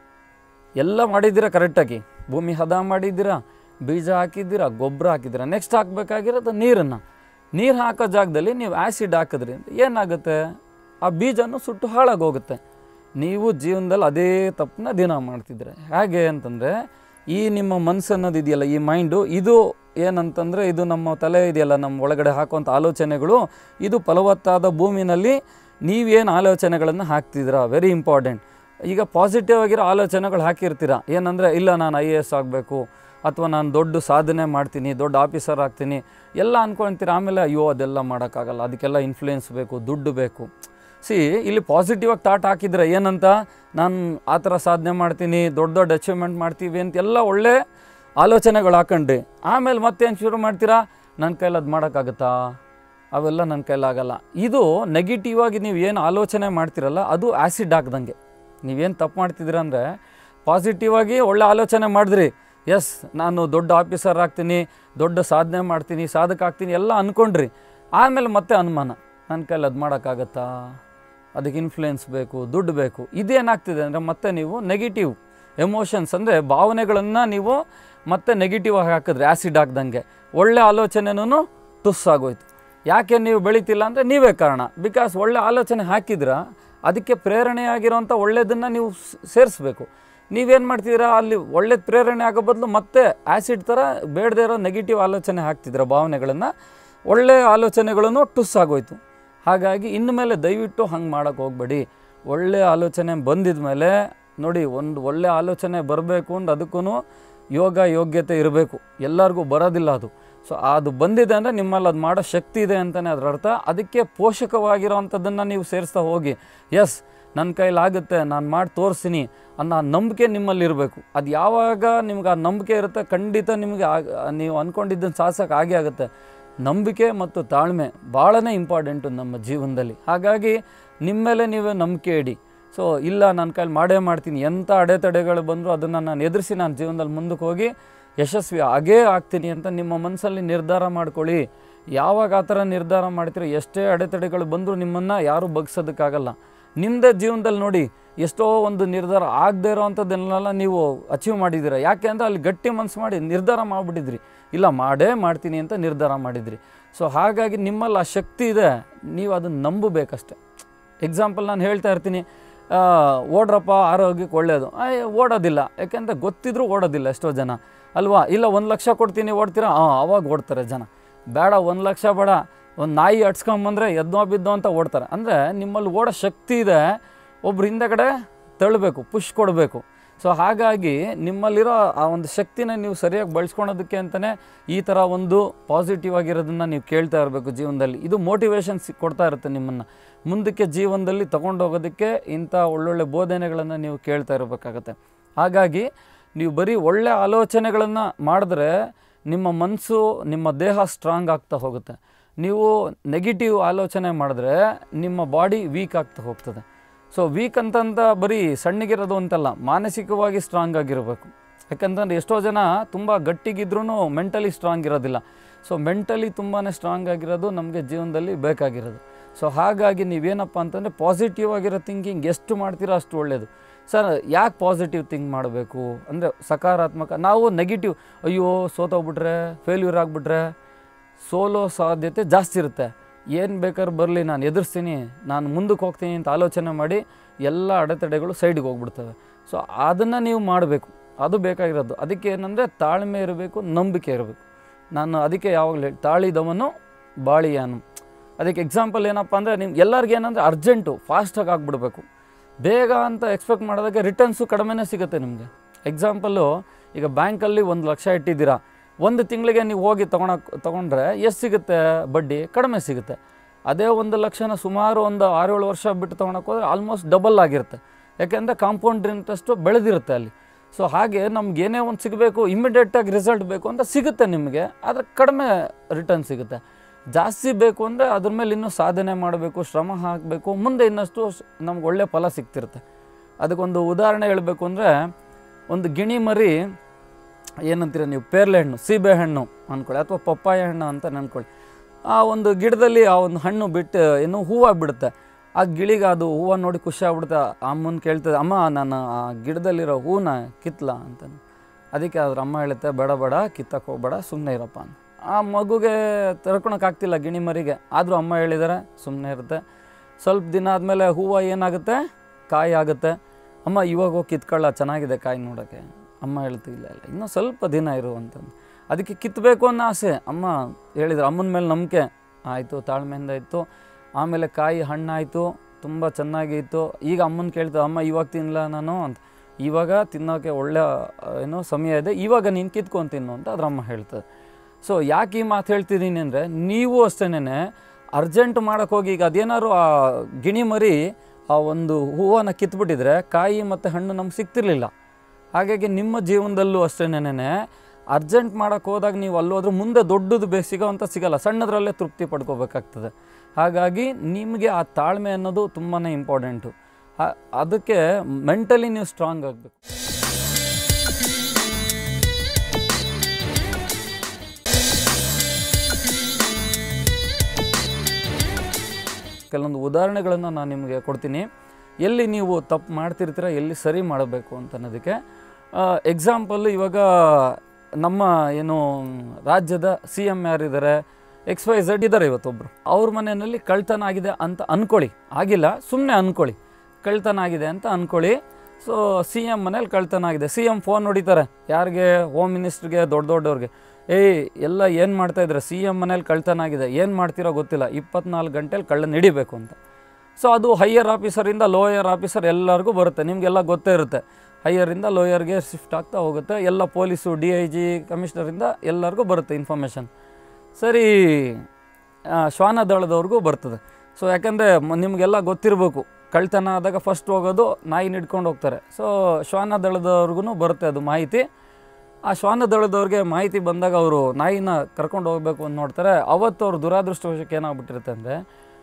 ಎಲ್ಲ ಮಾಡಿದ್ದೀರಾ ಕರೆಕ್ಟಾಗಿ ಭೂಮಿ ಹದ ಮಾಡಿದ್ದೀರಾ ಬೀಜ ಹಾಕಿದ್ದೀರಾ ಗೊಬ್ಬರ ಹಾಕಿದ್ದೀರಾ ನೆಕ್ಸ್ಟ್ ಹಾಕಬೇಕಾಗಿರೋದು ನೀರನ್ನು ನೀರು ಹಾಕೋ ಜಾಗದಲ್ಲಿ ನೀವು ಆ್ಯಸಿಡ್ ಹಾಕಿದ್ರಿ ಏನಾಗುತ್ತೆ ಆ ಬೀಜನೂ ಸುಟ್ಟು ಹಾಳಾಗೋಗುತ್ತೆ ನೀವು ಜೀವನದಲ್ಲಿ ಅದೇ ತಪ್ಪನ್ನ ದಿನ ಮಾಡ್ತಿದ್ರೆ ಹೇಗೆ ಅಂತಂದರೆ ಈ ನಿಮ್ಮ ಮನಸ್ಸು ಅನ್ನೋದು ಇದೆಯಲ್ಲ ಈ ಮೈಂಡು ಇದು ಏನಂತಂದರೆ ಇದು ನಮ್ಮ ತಲೆ ಇದೆಯಲ್ಲ ನಮ್ಮ ಒಳಗಡೆ ಹಾಕುವಂಥ ಆಲೋಚನೆಗಳು ಇದು ಫಲವತ್ತಾದ ಭೂಮಿನಲ್ಲಿ ನೀವೇನು ಆಲೋಚನೆಗಳನ್ನು ಹಾಕ್ತಿದ್ದೀರಾ ವೆರಿ ಇಂಪಾರ್ಟೆಂಟ್ ಈಗ ಪಾಸಿಟಿವ್ ಆಗಿರೋ ಆಲೋಚನೆಗಳು ಹಾಕಿರ್ತೀರ ಏನಂದರೆ ಇಲ್ಲ ನಾನು ಐ ಎ ಎಸ್ ಆಗಬೇಕು ಅಥವಾ ನಾನು ದೊಡ್ಡ ಸಾಧನೆ ಮಾಡ್ತೀನಿ ದೊಡ್ಡ ಆಫೀಸರ್ ಆಗ್ತೀನಿ ಎಲ್ಲ ಅಂದ್ಕೊಳ್ತೀರ ಆಮೇಲೆ ಅಯ್ಯೋ ಅದೆಲ್ಲ ಮಾಡೋಕ್ಕಾಗಲ್ಲ ಅದಕ್ಕೆಲ್ಲ ಇನ್ಫ್ಲೂಯೆನ್ಸ್ ಬೇಕು ದುಡ್ಡು ಬೇಕು ಸಿ ಇಲ್ಲಿ ಪಾಸಿಟಿವ್ ಆಗಿ ಥಾಟ್ ಹಾಕಿದ್ರೆ ಏನಂತ ನಾನು ಆ ಥರ ಸಾಧನೆ ಮಾಡ್ತೀನಿ ದೊಡ್ಡ ದೊಡ್ಡ ಅಚೀವ್ಮೆಂಟ್ ಮಾಡ್ತೀವಿ ಅಂತ ಎಲ್ಲ ಒಳ್ಳೆ ಆಲೋಚನೆಗಳು ಹಾಕೊಂಡ್ರಿ ಆಮೇಲೆ ಮತ್ತೇನು ಶುರು ಮಾಡ್ತೀರಾ ನನ್ನ ಕೈಲಿ ಅದು ಮಾಡೋಕ್ಕಾಗತ್ತಾ ಅವೆಲ್ಲ ನನ್ನ ಕೈಲಾಗಲ್ಲ ಇದು ನೆಗೆಟಿವ್ ಆಗಿ ನೀವು ಏನು ಆಲೋಚನೆ ಮಾಡ್ತಿರಲ್ಲ ಅದು ಆ್ಯಸಿಡ್ ಹಾಕ್ದಂಗೆ ನೀವೇನು ತಪ್ಪು ಮಾಡ್ತಿದ್ದೀರ ಅಂದರೆ ಪಾಸಿಟಿವ್ ಆಗಿ ಒಳ್ಳೆ ಆಲೋಚನೆ ಮಾಡಿದ್ರಿ ಎಸ್ ನಾನು ದೊಡ್ಡ ಆಫೀಸರ್ ಆಗ್ತೀನಿ ದೊಡ್ಡ ಸಾಧನೆ ಮಾಡ್ತೀನಿ ಸಾಧಕ ಆಗ್ತೀನಿ ಎಲ್ಲ ಅಂದ್ಕೊಂಡ್ರಿ ಆಮೇಲೆ ಮತ್ತೆ ಅನುಮಾನ ನನ್ನ ಕೈಲಿ ಅದು ಮಾಡೋಕ್ಕಾಗತ್ತಾ ಅದಕ್ಕೆ ಇನ್ಫ್ಲುಯೆನ್ಸ್ ಬೇಕು ದುಡ್ಡು ಬೇಕು ಇದೇನಾಗ್ತಿದೆ ಅಂದರೆ ಮತ್ತೆ ನೀವು ನೆಗೆಟಿವ್ ಎಮೋಷನ್ಸ್ ಅಂದರೆ ಭಾವನೆಗಳನ್ನು ನೀವು ಮತ್ತೆ ನೆಗೆಟಿವ್ ಆಗಿ ಹಾಕಿದ್ರಿ ಆ್ಯಸಿಡ್ ಹಾಕ್ದಂಗೆ ಒಳ್ಳೆ ಆಲೋಚನೆನೂ ಟುಸ್ಸಾಗೋಯ್ತು ಯಾಕೆ ನೀವು ಬೆಳೀತಿಲ್ಲ ಅಂದರೆ ನೀವೇ ಕಾರಣ ಬಿಕಾಸ್ ಒಳ್ಳೆ ಆಲೋಚನೆ ಹಾಕಿದ್ರ ಅದಕ್ಕೆ ಪ್ರೇರಣೆಯಾಗಿರೋಂಥ ಒಳ್ಳೆಯದನ್ನು ನೀವು ಸೇರಿಸ್ಬೇಕು ನೀವೇನು ಮಾಡ್ತಿದ್ದೀರಾ ಅಲ್ಲಿ ಒಳ್ಳೆ ಪ್ರೇರಣೆ ಆಗೋ ಬದಲು ಮತ್ತೆ ಆ್ಯಸಿಡ್ ಥರ ಬೇಡದೇ ಇರೋ ನೆಗೆಟಿವ್ ಆಲೋಚನೆ ಹಾಕ್ತಿದ್ದೀರ ಭಾವನೆಗಳನ್ನು ಒಳ್ಳೆಯ ಆಲೋಚನೆಗಳನ್ನು ಟುಸ್ ಆಗೋಯ್ತು ಹಾಗಾಗಿ ಇನ್ನು ಮೇಲೆ ದಯವಿಟ್ಟು ಹಂಗೆ ಮಾಡೋಕ್ಕೆ ಹೋಗಬೇಡಿ ಒಳ್ಳೆಯ ಆಲೋಚನೆ ಬಂದಿದ ಮೇಲೆ ನೋಡಿ ಒಂದು ಒಳ್ಳೆ ಆಲೋಚನೆ ಬರಬೇಕು ಅಂದ್ ಅದಕ್ಕೂ ಯೋಗ ಯೋಗ್ಯತೆ ಇರಬೇಕು ಎಲ್ಲರಿಗೂ ಬರೋದಿಲ್ಲ ಅದು ಸೊ ಅದು ಬಂದಿದೆ ಅಂದರೆ ನಿಮ್ಮಲ್ಲಿ ಅದು ಮಾಡೋ ಶಕ್ತಿ ಇದೆ ಅಂತಲೇ ಅದರ ಅರ್ಥ ಅದಕ್ಕೆ ಪೋಷಕವಾಗಿರೋವಂಥದ್ದನ್ನು ನೀವು ಸೇರಿಸ್ತಾ ಹೋಗಿ ಎಸ್ ನನ್ನ ಕೈಲಾಗುತ್ತೆ ನಾನು ಮಾಡಿ ತೋರಿಸ್ತೀನಿ ಅನ್ನೋ ಆ ನಂಬಿಕೆ ನಿಮ್ಮಲ್ಲಿ ಇರಬೇಕು ಅದು ಯಾವಾಗ ನಿಮ್ಗೆ ಆ ನಂಬಿಕೆ ಇರುತ್ತೆ ಖಂಡಿತ ನಿಮಗೆ ಆಗ ನೀವು ಅಂದ್ಕೊಂಡಿದ್ದನ್ನು ಸಾಧಿಸೋಕೆ ಆಗೇ ಆಗುತ್ತೆ ನಂಬಿಕೆ ಮತ್ತು ತಾಳ್ಮೆ ಭಾಳನೇ ಇಂಪಾರ್ಟೆಂಟು ನಮ್ಮ ಜೀವನದಲ್ಲಿ ಹಾಗಾಗಿ ನಿಮ್ಮ ಮೇಲೆ ನೀವೇ ನಂಬಿಕೆ ಇಡಿ ಸೊ ಇಲ್ಲ ನನ್ನ ಕೈಲಿ ಮಾಡೇ ಮಾಡ್ತೀನಿ ಎಂಥ ಅಡೆತಡೆಗಳು ಬಂದರೂ ಅದನ್ನು ನಾನು ಎದುರಿಸಿ ನಾನು ಜೀವನದಲ್ಲಿ ಮುಂದಕ್ಕೆ ಹೋಗಿ ಯಶಸ್ವಿ ಆಗೇ ಆಗ್ತೀನಿ ಅಂತ ನಿಮ್ಮ ಮನಸ್ಸಲ್ಲಿ ನಿರ್ಧಾರ ಮಾಡ್ಕೊಳ್ಳಿ ಯಾವಾಗ ಆ ಥರ ನಿರ್ಧಾರ ಮಾಡ್ತೀರೋ ಎಷ್ಟೇ ಅಡೆತಡೆಗಳು ಬಂದರೂ ನಿಮ್ಮನ್ನು ಯಾರೂ ಬಗ್ಸೋದಕ್ಕಾಗಲ್ಲ ನಿಮ್ಮದೇ ಜೀವನದಲ್ಲಿ ನೋಡಿ ಎಷ್ಟೋ ಒಂದು ನಿರ್ಧಾರ ಆಗದೇ ಇರೋವಂಥದ್ದನ್ನೆಲ್ಲ ನೀವು ಅಚೀವ್ ಮಾಡಿದ್ದೀರ ಯಾಕೆ ಅಂದರೆ ಅಲ್ಲಿ ಗಟ್ಟಿ ಮನಸ್ಸು ಮಾಡಿ ನಿರ್ಧಾರ ಮಾಡಿಬಿಟ್ಟಿದ್ರಿ ಇಲ್ಲ ಮಾಡೇ ಮಾಡ್ತೀನಿ ಅಂತ ನಿರ್ಧಾರ ಮಾಡಿದ್ರಿ ಸೊ ಹಾಗಾಗಿ ನಿಮ್ಮಲ್ಲಿ ಆ ಶಕ್ತಿ ಇದೆ ನೀವು ಅದನ್ನು ನಂಬಬೇಕಷ್ಟೆ ಎಕ್ಸಾಂಪಲ್ ನಾನು ಹೇಳ್ತಾ ಇರ್ತೀನಿ ಆ, ಓಡ್ರಪ್ಪ ಆರೋಗ್ಯಕ್ಕೆ ಒಳ್ಳೆಯದು ಆಯ್ ಓಡೋದಿಲ್ಲ ಯಾಕೆಂದರೆ ಗೊತ್ತಿದ್ರೂ ಓಡೋದಿಲ್ಲ ಎಷ್ಟೋ ಜನ ಅಲ್ವಾ ಇಲ್ಲ ಒಂದು ಲಕ್ಷ ಕೊಡ್ತೀನಿ ಓಡ್ತೀರಾ ಹಾಂ ಅವಾಗ ಓಡ್ತಾರೆ ಜನ ಬೇಡ ಒಂದು ಲಕ್ಷ ಬೇಡ ಒಂದು ನಾಯಿ ಅಟ್ಸ್ಕೊಂಬಂದ್ರೆ ಎದ್ದೋ ಬಿದ್ದೋ ಅಂತ ಓಡ್ತಾರೆ ಅಂದರೆ ನಿಮ್ಮಲ್ಲಿ ಓಡೋ ಶಕ್ತಿ ಇದೆ ಒಬ್ರು ಹಿಂದೆಗಡೆ ತಳ್ಳಬೇಕು ಪುಷ್ ಕೊಡಬೇಕು ಸೊ ಹಾಗಾಗಿ ನಿಮ್ಮಲ್ಲಿರೋ ಆ ಒಂದು ಶಕ್ತಿನ ನೀವು ಸರಿಯಾಗಿ ಬಳಸ್ಕೊಳೋದಕ್ಕೆ ಅಂತಲೇ ಈ ಥರ ಒಂದು ಪಾಸಿಟಿವ್ ಆಗಿರೋದನ್ನು ನೀವು ಕೇಳ್ತಾ ಇರಬೇಕು ಜೀವನದಲ್ಲಿ ಇದು ಮೋಟಿವೇಶನ್ ಕೊಡ್ತಾ ಇರುತ್ತೆ ನಿಮ್ಮನ್ನು ಮುಂದಕ್ಕೆ ಜೀವನದಲ್ಲಿ ತೊಗೊಂಡೋಗೋದಕ್ಕೆ ಇಂಥ ಒಳ್ಳೊಳ್ಳೆ ಬೋಧನೆಗಳನ್ನು ನೀವು ಕೇಳ್ತಾ ಇರಬೇಕಾಗತ್ತೆ ಹಾಗಾಗಿ ನೀವು ಬರೀ ಒಳ್ಳೆ ಆಲೋಚನೆಗಳನ್ನು ಮಾಡಿದ್ರೆ ನಿಮ್ಮ ಮನಸ್ಸು ನಿಮ್ಮ ದೇಹ ಸ್ಟ್ರಾಂಗ್ ಆಗ್ತಾ ಹೋಗುತ್ತೆ ನೀವು ನೆಗೆಟಿವ್ ಆಲೋಚನೆ ಮಾಡಿದ್ರೆ ನಿಮ್ಮ ಬಾಡಿ ವೀಕ್ ಆಗ್ತಾ ಹೋಗ್ತದೆ ಸೊ ವೀಕ್ ಅಂತಂತ ಬರೀ ಸಣ್ಣಗಿರೋದು ಅಂತಲ್ಲ ಮಾನಸಿಕವಾಗಿ ಸ್ಟ್ರಾಂಗ್ ಆಗಿರಬೇಕು ಯಾಕಂತಂದ್ರೆ ಎಷ್ಟೋ ಜನ ತುಂಬ ಗಟ್ಟಿಗಿದ್ರೂ ಮೆಂಟಲಿ ಸ್ಟ್ರಾಂಗ್ ಇರೋದಿಲ್ಲ ಸೊ ಮೆಂಟಲಿ ತುಂಬಾ ಸ್ಟ್ರಾಂಗ್ ಆಗಿರೋದು ನಮಗೆ ಜೀವನದಲ್ಲಿ ಬೇಕಾಗಿರೋದು ಸೊ ಹಾಗಾಗಿ ನೀವೇನಪ್ಪ ಅಂತಂದರೆ ಪಾಸಿಟಿವ್ ಆಗಿರೋ ಥಿಂಕಿಂಗ್ ಎಷ್ಟು ಮಾಡ್ತೀರೋ ಅಷ್ಟು ಒಳ್ಳೆಯದು ಸರ್ ಯಾಕೆ ಪಾಸಿಟಿವ್ ಥಿಂಕ್ ಮಾಡಬೇಕು ಅಂದರೆ ಸಕಾರಾತ್ಮಕ ನಾವು ನೆಗೆಟಿವ್ ಅಯ್ಯೋ ಸೋತೋಗ್ಬಿಟ್ರೆ ಫೇಲ್ಯೂರ್ ಆಗಿಬಿಟ್ರೆ ಸೋಲೋ ಸಾಧ್ಯತೆ ಜಾಸ್ತಿ ಇರುತ್ತೆ ಏನು ಬೇಕಾದ್ರೂ ಬರಲಿ ನಾನು ಎದುರಿಸ್ತೀನಿ ನಾನು ಮುಂದಕ್ಕೆ ಹೋಗ್ತೀನಿ ಅಂತ ಆಲೋಚನೆ ಮಾಡಿ ಎಲ್ಲ ಅಡೆತಡೆಗಳು ಸೈಡ್ಗೆ ಹೋಗ್ಬಿಡ್ತವೆ ಸೊ ಅದನ್ನು ನೀವು ಮಾಡಬೇಕು ಅದು ಬೇಕಾಗಿರೋದು ಅದಕ್ಕೆ ಏನಂದರೆ ತಾಳ್ಮೆ ಇರಬೇಕು ನಂಬಿಕೆ ಇರಬೇಕು ನಾನು ಅದಕ್ಕೆ ಯಾವಾಗಲೂ ಹೇಳಿ ತಾಳಿದವನು ಬಾಳಿಯಾನು ಅದಕ್ಕೆ ಎಕ್ಸಾಂಪಲ್ ಏನಪ್ಪ ಅಂದರೆ ನಿಮ್ಗೆ ಎಲ್ಲರಿಗೂ ಏನಂದರೆ ಅರ್ಜೆಂಟು ಫಾಸ್ಟಾಗಿ ಆಗಿಬಿಡ್ಬೇಕು ಬೇಗ ಅಂತ ಎಕ್ಸ್ಪೆಕ್ಟ್ ಮಾಡಿದಾಗ ರಿಟರ್ನ್ಸು ಕಡಿಮೆನೇ ಸಿಗುತ್ತೆ ನಿಮಗೆ ಎಕ್ಸಾಂಪಲ್ಲು ಈಗ ಬ್ಯಾಂಕಲ್ಲಿ ಒಂದು ಲಕ್ಷ ಇಟ್ಟಿದ್ದೀರಾ ಒಂದು ತಿಂಗಳಿಗೆ ನೀವು ಹೋಗಿ ತೊಗೊಳಕ್ ತೊಗೊಂಡ್ರೆ ಎಷ್ಟು ಸಿಗುತ್ತೆ ಬಡ್ಡಿ ಕಡಿಮೆ ಸಿಗುತ್ತೆ ಅದೇ ಒಂದು ಲಕ್ಷನ ಸುಮಾರು ಒಂದು ಆರೇಳು ವರ್ಷ ಬಿಟ್ಟು ತೊಗೊಳಕ್ಕೆ ಹೋದ್ರೆ ಆಲ್ಮೋಸ್ಟ್ ಡಬಲ್ ಆಗಿರುತ್ತೆ ಯಾಕೆಂದರೆ ಕಾಂಪೌಂಡ್ ಇಂಟ್ರೆಸ್ಟು ಬೆಳೆದಿರುತ್ತೆ ಅಲ್ಲಿ ಸೊ ಹಾಗೆ ನಮ್ಗೆ ಏನೇ ಒಂದು ಸಿಗಬೇಕು ಇಮಿಡಿಯೇಟಾಗಿ ರಿಸಲ್ಟ್ ಬೇಕು ಅಂತ ಸಿಗುತ್ತೆ ನಿಮಗೆ ಆದರೆ ಕಡಿಮೆ ರಿಟರ್ನ್ ಸಿಗುತ್ತೆ ಜಾಸ್ತಿ ಬೇಕು ಅಂದರೆ ಅದ್ರ ಮೇಲೆ ಇನ್ನೂ ಸಾಧನೆ ಮಾಡಬೇಕು ಶ್ರಮ ಹಾಕಬೇಕು ಮುಂದೆ ಇನ್ನಷ್ಟು ಸ್- ನಮ್ಗೆ ಒಳ್ಳೆ ಫಲ ಸಿಗ್ತಿರುತ್ತೆ ಅದಕ್ಕೊಂದು ಉದಾಹರಣೆ ಹೇಳಬೇಕು ಅಂದರೆ ಒಂದು ಗಿಣಿ ಮರಿ ಏನಂತೀರ ನೀವು ಪೇರ್ಲೆ ಹಣ್ಣು ಸೀಬೆ ಹಣ್ಣು ಅಂದ್ಕೊಳ್ಳಿ ಅಥವಾ ಪಪ್ಪಾಯ ಹಣ್ಣು ಅಂತ ಅಂದ್ಕೊಳ್ಳಿ ಆ ಒಂದು ಗಿಡದಲ್ಲಿ ಆ ಒಂದು ಹಣ್ಣು ಬಿಟ್ಟು ಏನು ಹೂವು ಬಿಡುತ್ತೆ ಆ ಗಿಳಿಗೆ ಅದು ಹೂವು ನೋಡಿ ಖುಷಿ ಆಗ್ಬಿಡುತ್ತೆ ಅಮ್ಮನ ಕೇಳ್ತದೆ ಅಮ್ಮ ನಾನು ಆ ಗಿಡದಲ್ಲಿರೋ ಹೂವನ್ನ ಕಿತ್ಲ ಅಂತ ಅದಕ್ಕೆ ಅದ್ರ ಅಮ್ಮ ಹೇಳುತ್ತೆ ಬೇಡ ಬೇಡ ಕಿತ್ತಕ್ಕೆ ಹೋಗ್ಬೇಡ ಸುಮ್ಮನೆ ಇರಪ್ಪ ಅಂತ ಆ ಮಗುಗೆ ತರ್ಕೊಳಕ್ಕಾಗ್ತಿಲ್ಲ ಗಿಣಿ ಮರಿಗೆ ಆದರೂ ಅಮ್ಮ ಹೇಳಿದ್ದಾರೆ ಸುಮ್ಮನೆ ಇರುತ್ತೆ ಸ್ವಲ್ಪ ದಿನ ಆದಮೇಲೆ ಹೂವು ಏನಾಗುತ್ತೆ ಕಾಯಿ ಆಗುತ್ತೆ ಅಮ್ಮ ಇವಾಗ ಹೋಗಿ ಕಿತ್ಕೊಳ್ಳ ಚೆನ್ನಾಗಿದೆ ಕಾಯಿ ನೋಡೋಕ್ಕೆ ಅಮ್ಮ ಹೇಳ್ತಿಲ್ಲ ಇಲ್ಲ ಇನ್ನೂ ಸ್ವಲ್ಪ ದಿನ ಇರು ಅಂತಂದು ಅದಕ್ಕೆ ಕಿತ್ತಬೇಕು ಅನ್ನೋ ಆಸೆ ಅಮ್ಮ ಹೇಳಿದ್ರು ಅಮ್ಮನ ಮೇಲೆ ನಂಬಿಕೆ ಆಯಿತು ತಾಳ್ಮೆಯಿಂದ ಇತ್ತು ಆಮೇಲೆ ಕಾಯಿ ಹಣ್ಣಾಯಿತು ತುಂಬ ಚೆನ್ನಾಗಿ ಇತ್ತು ಈಗ ಅಮ್ಮನ ಕೇಳ್ತಾ ಅಮ್ಮ ಇವಾಗ ತಿನ್ನಲ್ಲ ನಾನು ಅಂತ ಇವಾಗ ತಿನ್ನೋಕ್ಕೆ ಒಳ್ಳೆ ಆ, ಏನೋ ಸಮಯ ಇದೆ ಇವಾಗ ನೀನು ಕಿತ್ಕೊಂಡು ತಿನ್ನು ಅಂತ ಅದ್ರ ಅಮ್ಮ ಹೇಳ್ತದೆ ಸೊ ಯಾಕೆ ಈ ಮಾತು ಹೇಳ್ತಿದ್ದೀನಿ ಅಂದರೆ ನೀವು ಅಷ್ಟೇನೆ ಅರ್ಜೆಂಟ್ ಮಾಡೋಕ್ಕೆ ಹೋಗಿ ಈಗ ಅದೇನಾದ್ರು ಆ ಗಿಣಿ ಮರಿ ಆ ಒಂದು ಹೂವನ್ನು ಕಿತ್ಬಿಟ್ಟಿದ್ರೆ ಕಾಯಿ ಮತ್ತು ಹಣ್ಣು ನಮ್ಗೆ ಸಿಗ್ತಿರ್ಲಿಲ್ಲ ಹಾಗಾಗಿ ನಿಮ್ಮ ಜೀವನದಲ್ಲೂ ಅಷ್ಟೇನೆ ಅರ್ಜೆಂಟ್ ಮಾಡೋಕ್ಕೆ ಹೋದಾಗ ನೀವು ಅಲ್ಲೋದ್ರೆ ಮುಂದೆ ದೊಡ್ಡದು ಬೇ ಸಿಗೋವಂಥ ಸಿಗಲ್ಲ ಸಣ್ಣದರಲ್ಲೇ ತೃಪ್ತಿ ಪಡ್ಕೋಬೇಕಾಗ್ತದೆ ಹಾಗಾಗಿ ನಿಮಗೆ ಆ ತಾಳ್ಮೆ ಅನ್ನೋದು ತುಂಬಾ ಇಂಪಾರ್ಟೆಂಟು ಅದಕ್ಕೆ ಮೆಂಟಲಿ ನೀವು ಸ್ಟ್ರಾಂಗ್ ಆಗಬೇಕು ಕೆಲವೊಂದು ಉದಾಹರಣೆಗಳನ್ನು ನಾನು ನಿಮಗೆ ಕೊಡ್ತೀನಿ ಎಲ್ಲಿ ನೀವು ತಪ್ಪು ಮಾಡ್ತಿರ್ತೀರ ಎಲ್ಲಿ ಸರಿ ಮಾಡಬೇಕು ಅಂತ ಅನ್ನೋದಕ್ಕೆ ಎಕ್ಸಾಂಪಲ್ ಇವಾಗ ನಮ್ಮ ಏನು ರಾಜ್ಯದ ಸಿ ಎಮ್ ಯಾರಿದ್ದಾರೆ ಎಕ್ಸ್ ವೈ ಝಡ್ ಇದ್ದಾರೆ ಇವತ್ತೊಬ್ಬರು ಅವ್ರ ಮನೆಯಲ್ಲಿ ಕಳ್ತನ ಆಗಿದೆ ಅಂತ ಅಂದ್ಕೊಳ್ಳಿ ಆಗಿಲ್ಲ ಸುಮ್ಮನೆ ಅಂದ್ಕೊಳ್ಳಿ ಕಳ್ತನ ಆಗಿದೆ ಅಂತ ಅಂದ್ಕೊಳ್ಳಿ ಸೊ ಸಿ ಎಮ್ ಮನೇಲಿ ಕಳ್ತನ ಆಗಿದೆ ಸಿ ಎಮ್ ಫೋನ್ ಹೊಡಿತಾರೆ ಯಾರಿಗೆ ಹೋಮ್ ಮಿನಿಸ್ಟ್ರಿಗೆ ದೊಡ್ಡ ದೊಡ್ಡವ್ರಿಗೆ ಏಯ್ ಎಲ್ಲ ಏನು ಮಾಡ್ತಾ ಇದ್ದಾರೆ ಸಿ ಎಮ್ ಮನೇಲಿ ಕಳ್ತನ ಆಗಿದೆ ಏನು ಮಾಡ್ತಿರೋ ಗೊತ್ತಿಲ್ಲ ಇಪ್ಪತ್ನಾಲ್ಕು ಗಂಟೆಲಿ ಕಳ್ಳನ ಹಿಡಿಬೇಕು ಅಂತ ಸೊ ಅದು ಹೈಯರ್ ಆಫೀಸರಿಂದ ಲೋಯರ್ ಆಫೀಸರ್ ಎಲ್ಲರಿಗೂ ಬರುತ್ತೆ ನಿಮಗೆಲ್ಲ ಗೊತ್ತೇ ಇರುತ್ತೆ ಹೈಯರಿಂದ ಲೋಯರ್ಗೆ ಶಿಫ್ಟ್ ಆಗ್ತಾ ಹೋಗುತ್ತೆ ಎಲ್ಲ ಪೊಲೀಸು ಡಿ ಐ ಜಿ ಕಮಿಷನರಿಂದ ಎಲ್ಲರಿಗೂ ಬರುತ್ತೆ ಇನ್ಫಾರ್ಮೇಷನ್ ಸರಿ ಆ, ಶ್ವಾನ ದಳದವ್ರಿಗೂ ಬರ್ತದೆ ಸೊ ಯಾಕಂದರೆ ನಿಮಗೆಲ್ಲ ಗೊತ್ತಿರಬೇಕು ಕಳ್ತನ ಆದಾಗ ಫಸ್ಟ್ ಹೋಗೋದು ನಾಯಿನ ಹಿಡ್ಕೊಂಡು ಹೋಗ್ತಾರೆ ಸೊ ಶ್ವಾನ ದಳದವ್ರಿಗೂ ಬರುತ್ತೆ ಅದು ಮಾಹಿತಿ ಆ ಶ್ವಾನ ದಳದವ್ರಿಗೆ ಮಾಹಿತಿ ಬಂದಾಗ ಅವರು ನಾಯಿನ ಕರ್ಕೊಂಡು ಹೋಗಬೇಕು ಅಂತ ನೋಡ್ತಾರೆ ಅವತ್ತು ಅವ್ರ ದುರಾದೃಷ್ಟವಶಕ್ಕೆ ಏನಾಗ್ಬಿಟ್ಟಿರುತ್ತೆ ಅಂದರೆ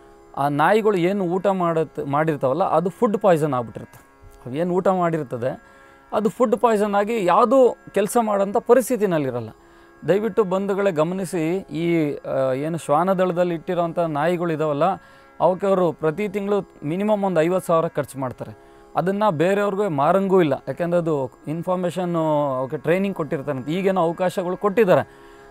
ಆ ನಾಯಿಗಳು ಏನು ಊಟ ಮಾಡುತ್ತೆ ಮಾಡಿರ್ತಾವಲ್ಲ ಅದು ಫುಡ್ ಪಾಯ್ಸನ್ ಆಗ್ಬಿಟ್ಟಿರುತ್ತೆ ಅವು ಏನು ಊಟ ಮಾಡಿರ್ತದೆ ಅದು ಫುಡ್ ಪಾಯ್ಸನ್ ಆಗಿ ಯಾವುದೂ ಕೆಲಸ ಮಾಡೋಂಥ ಪರಿಸ್ಥಿತಿನಲ್ಲಿರಲ್ಲ ದಯವಿಟ್ಟು ಬಂಧುಗಳೇ ಗಮನಿಸಿ ಈ ಆ, ಏನು ಶ್ವಾನದಳದಲ್ಲಿ ಇಟ್ಟಿರೋಂಥ ನಾಯಿಗಳು ಇದಾವಲ್ಲ ಅವಕ್ಕೆ ಅವರು ಪ್ರತಿ ತಿಂಗಳು ಮಿನಿಮಮ್ ಒಂದು ಐವತ್ತು ಸಾವಿರ ಖರ್ಚು ಮಾಡ್ತಾರೆ ಅದನ್ನು ಬೇರೆಯವ್ರಿಗೆ ಮಾರಂಗೂ ಇಲ್ಲ ಯಾಕೆಂದರೆ ಅದು ಇನ್ಫಾರ್ಮೇಷನ್ನು ಅವಕ್ಕೆ ಟ್ರೈನಿಂಗ್ ಕೊಟ್ಟಿರ್ತಾರೆ ಈಗೇನೋ ಅವಕಾಶಗಳು ಕೊಟ್ಟಿದ್ದಾರೆ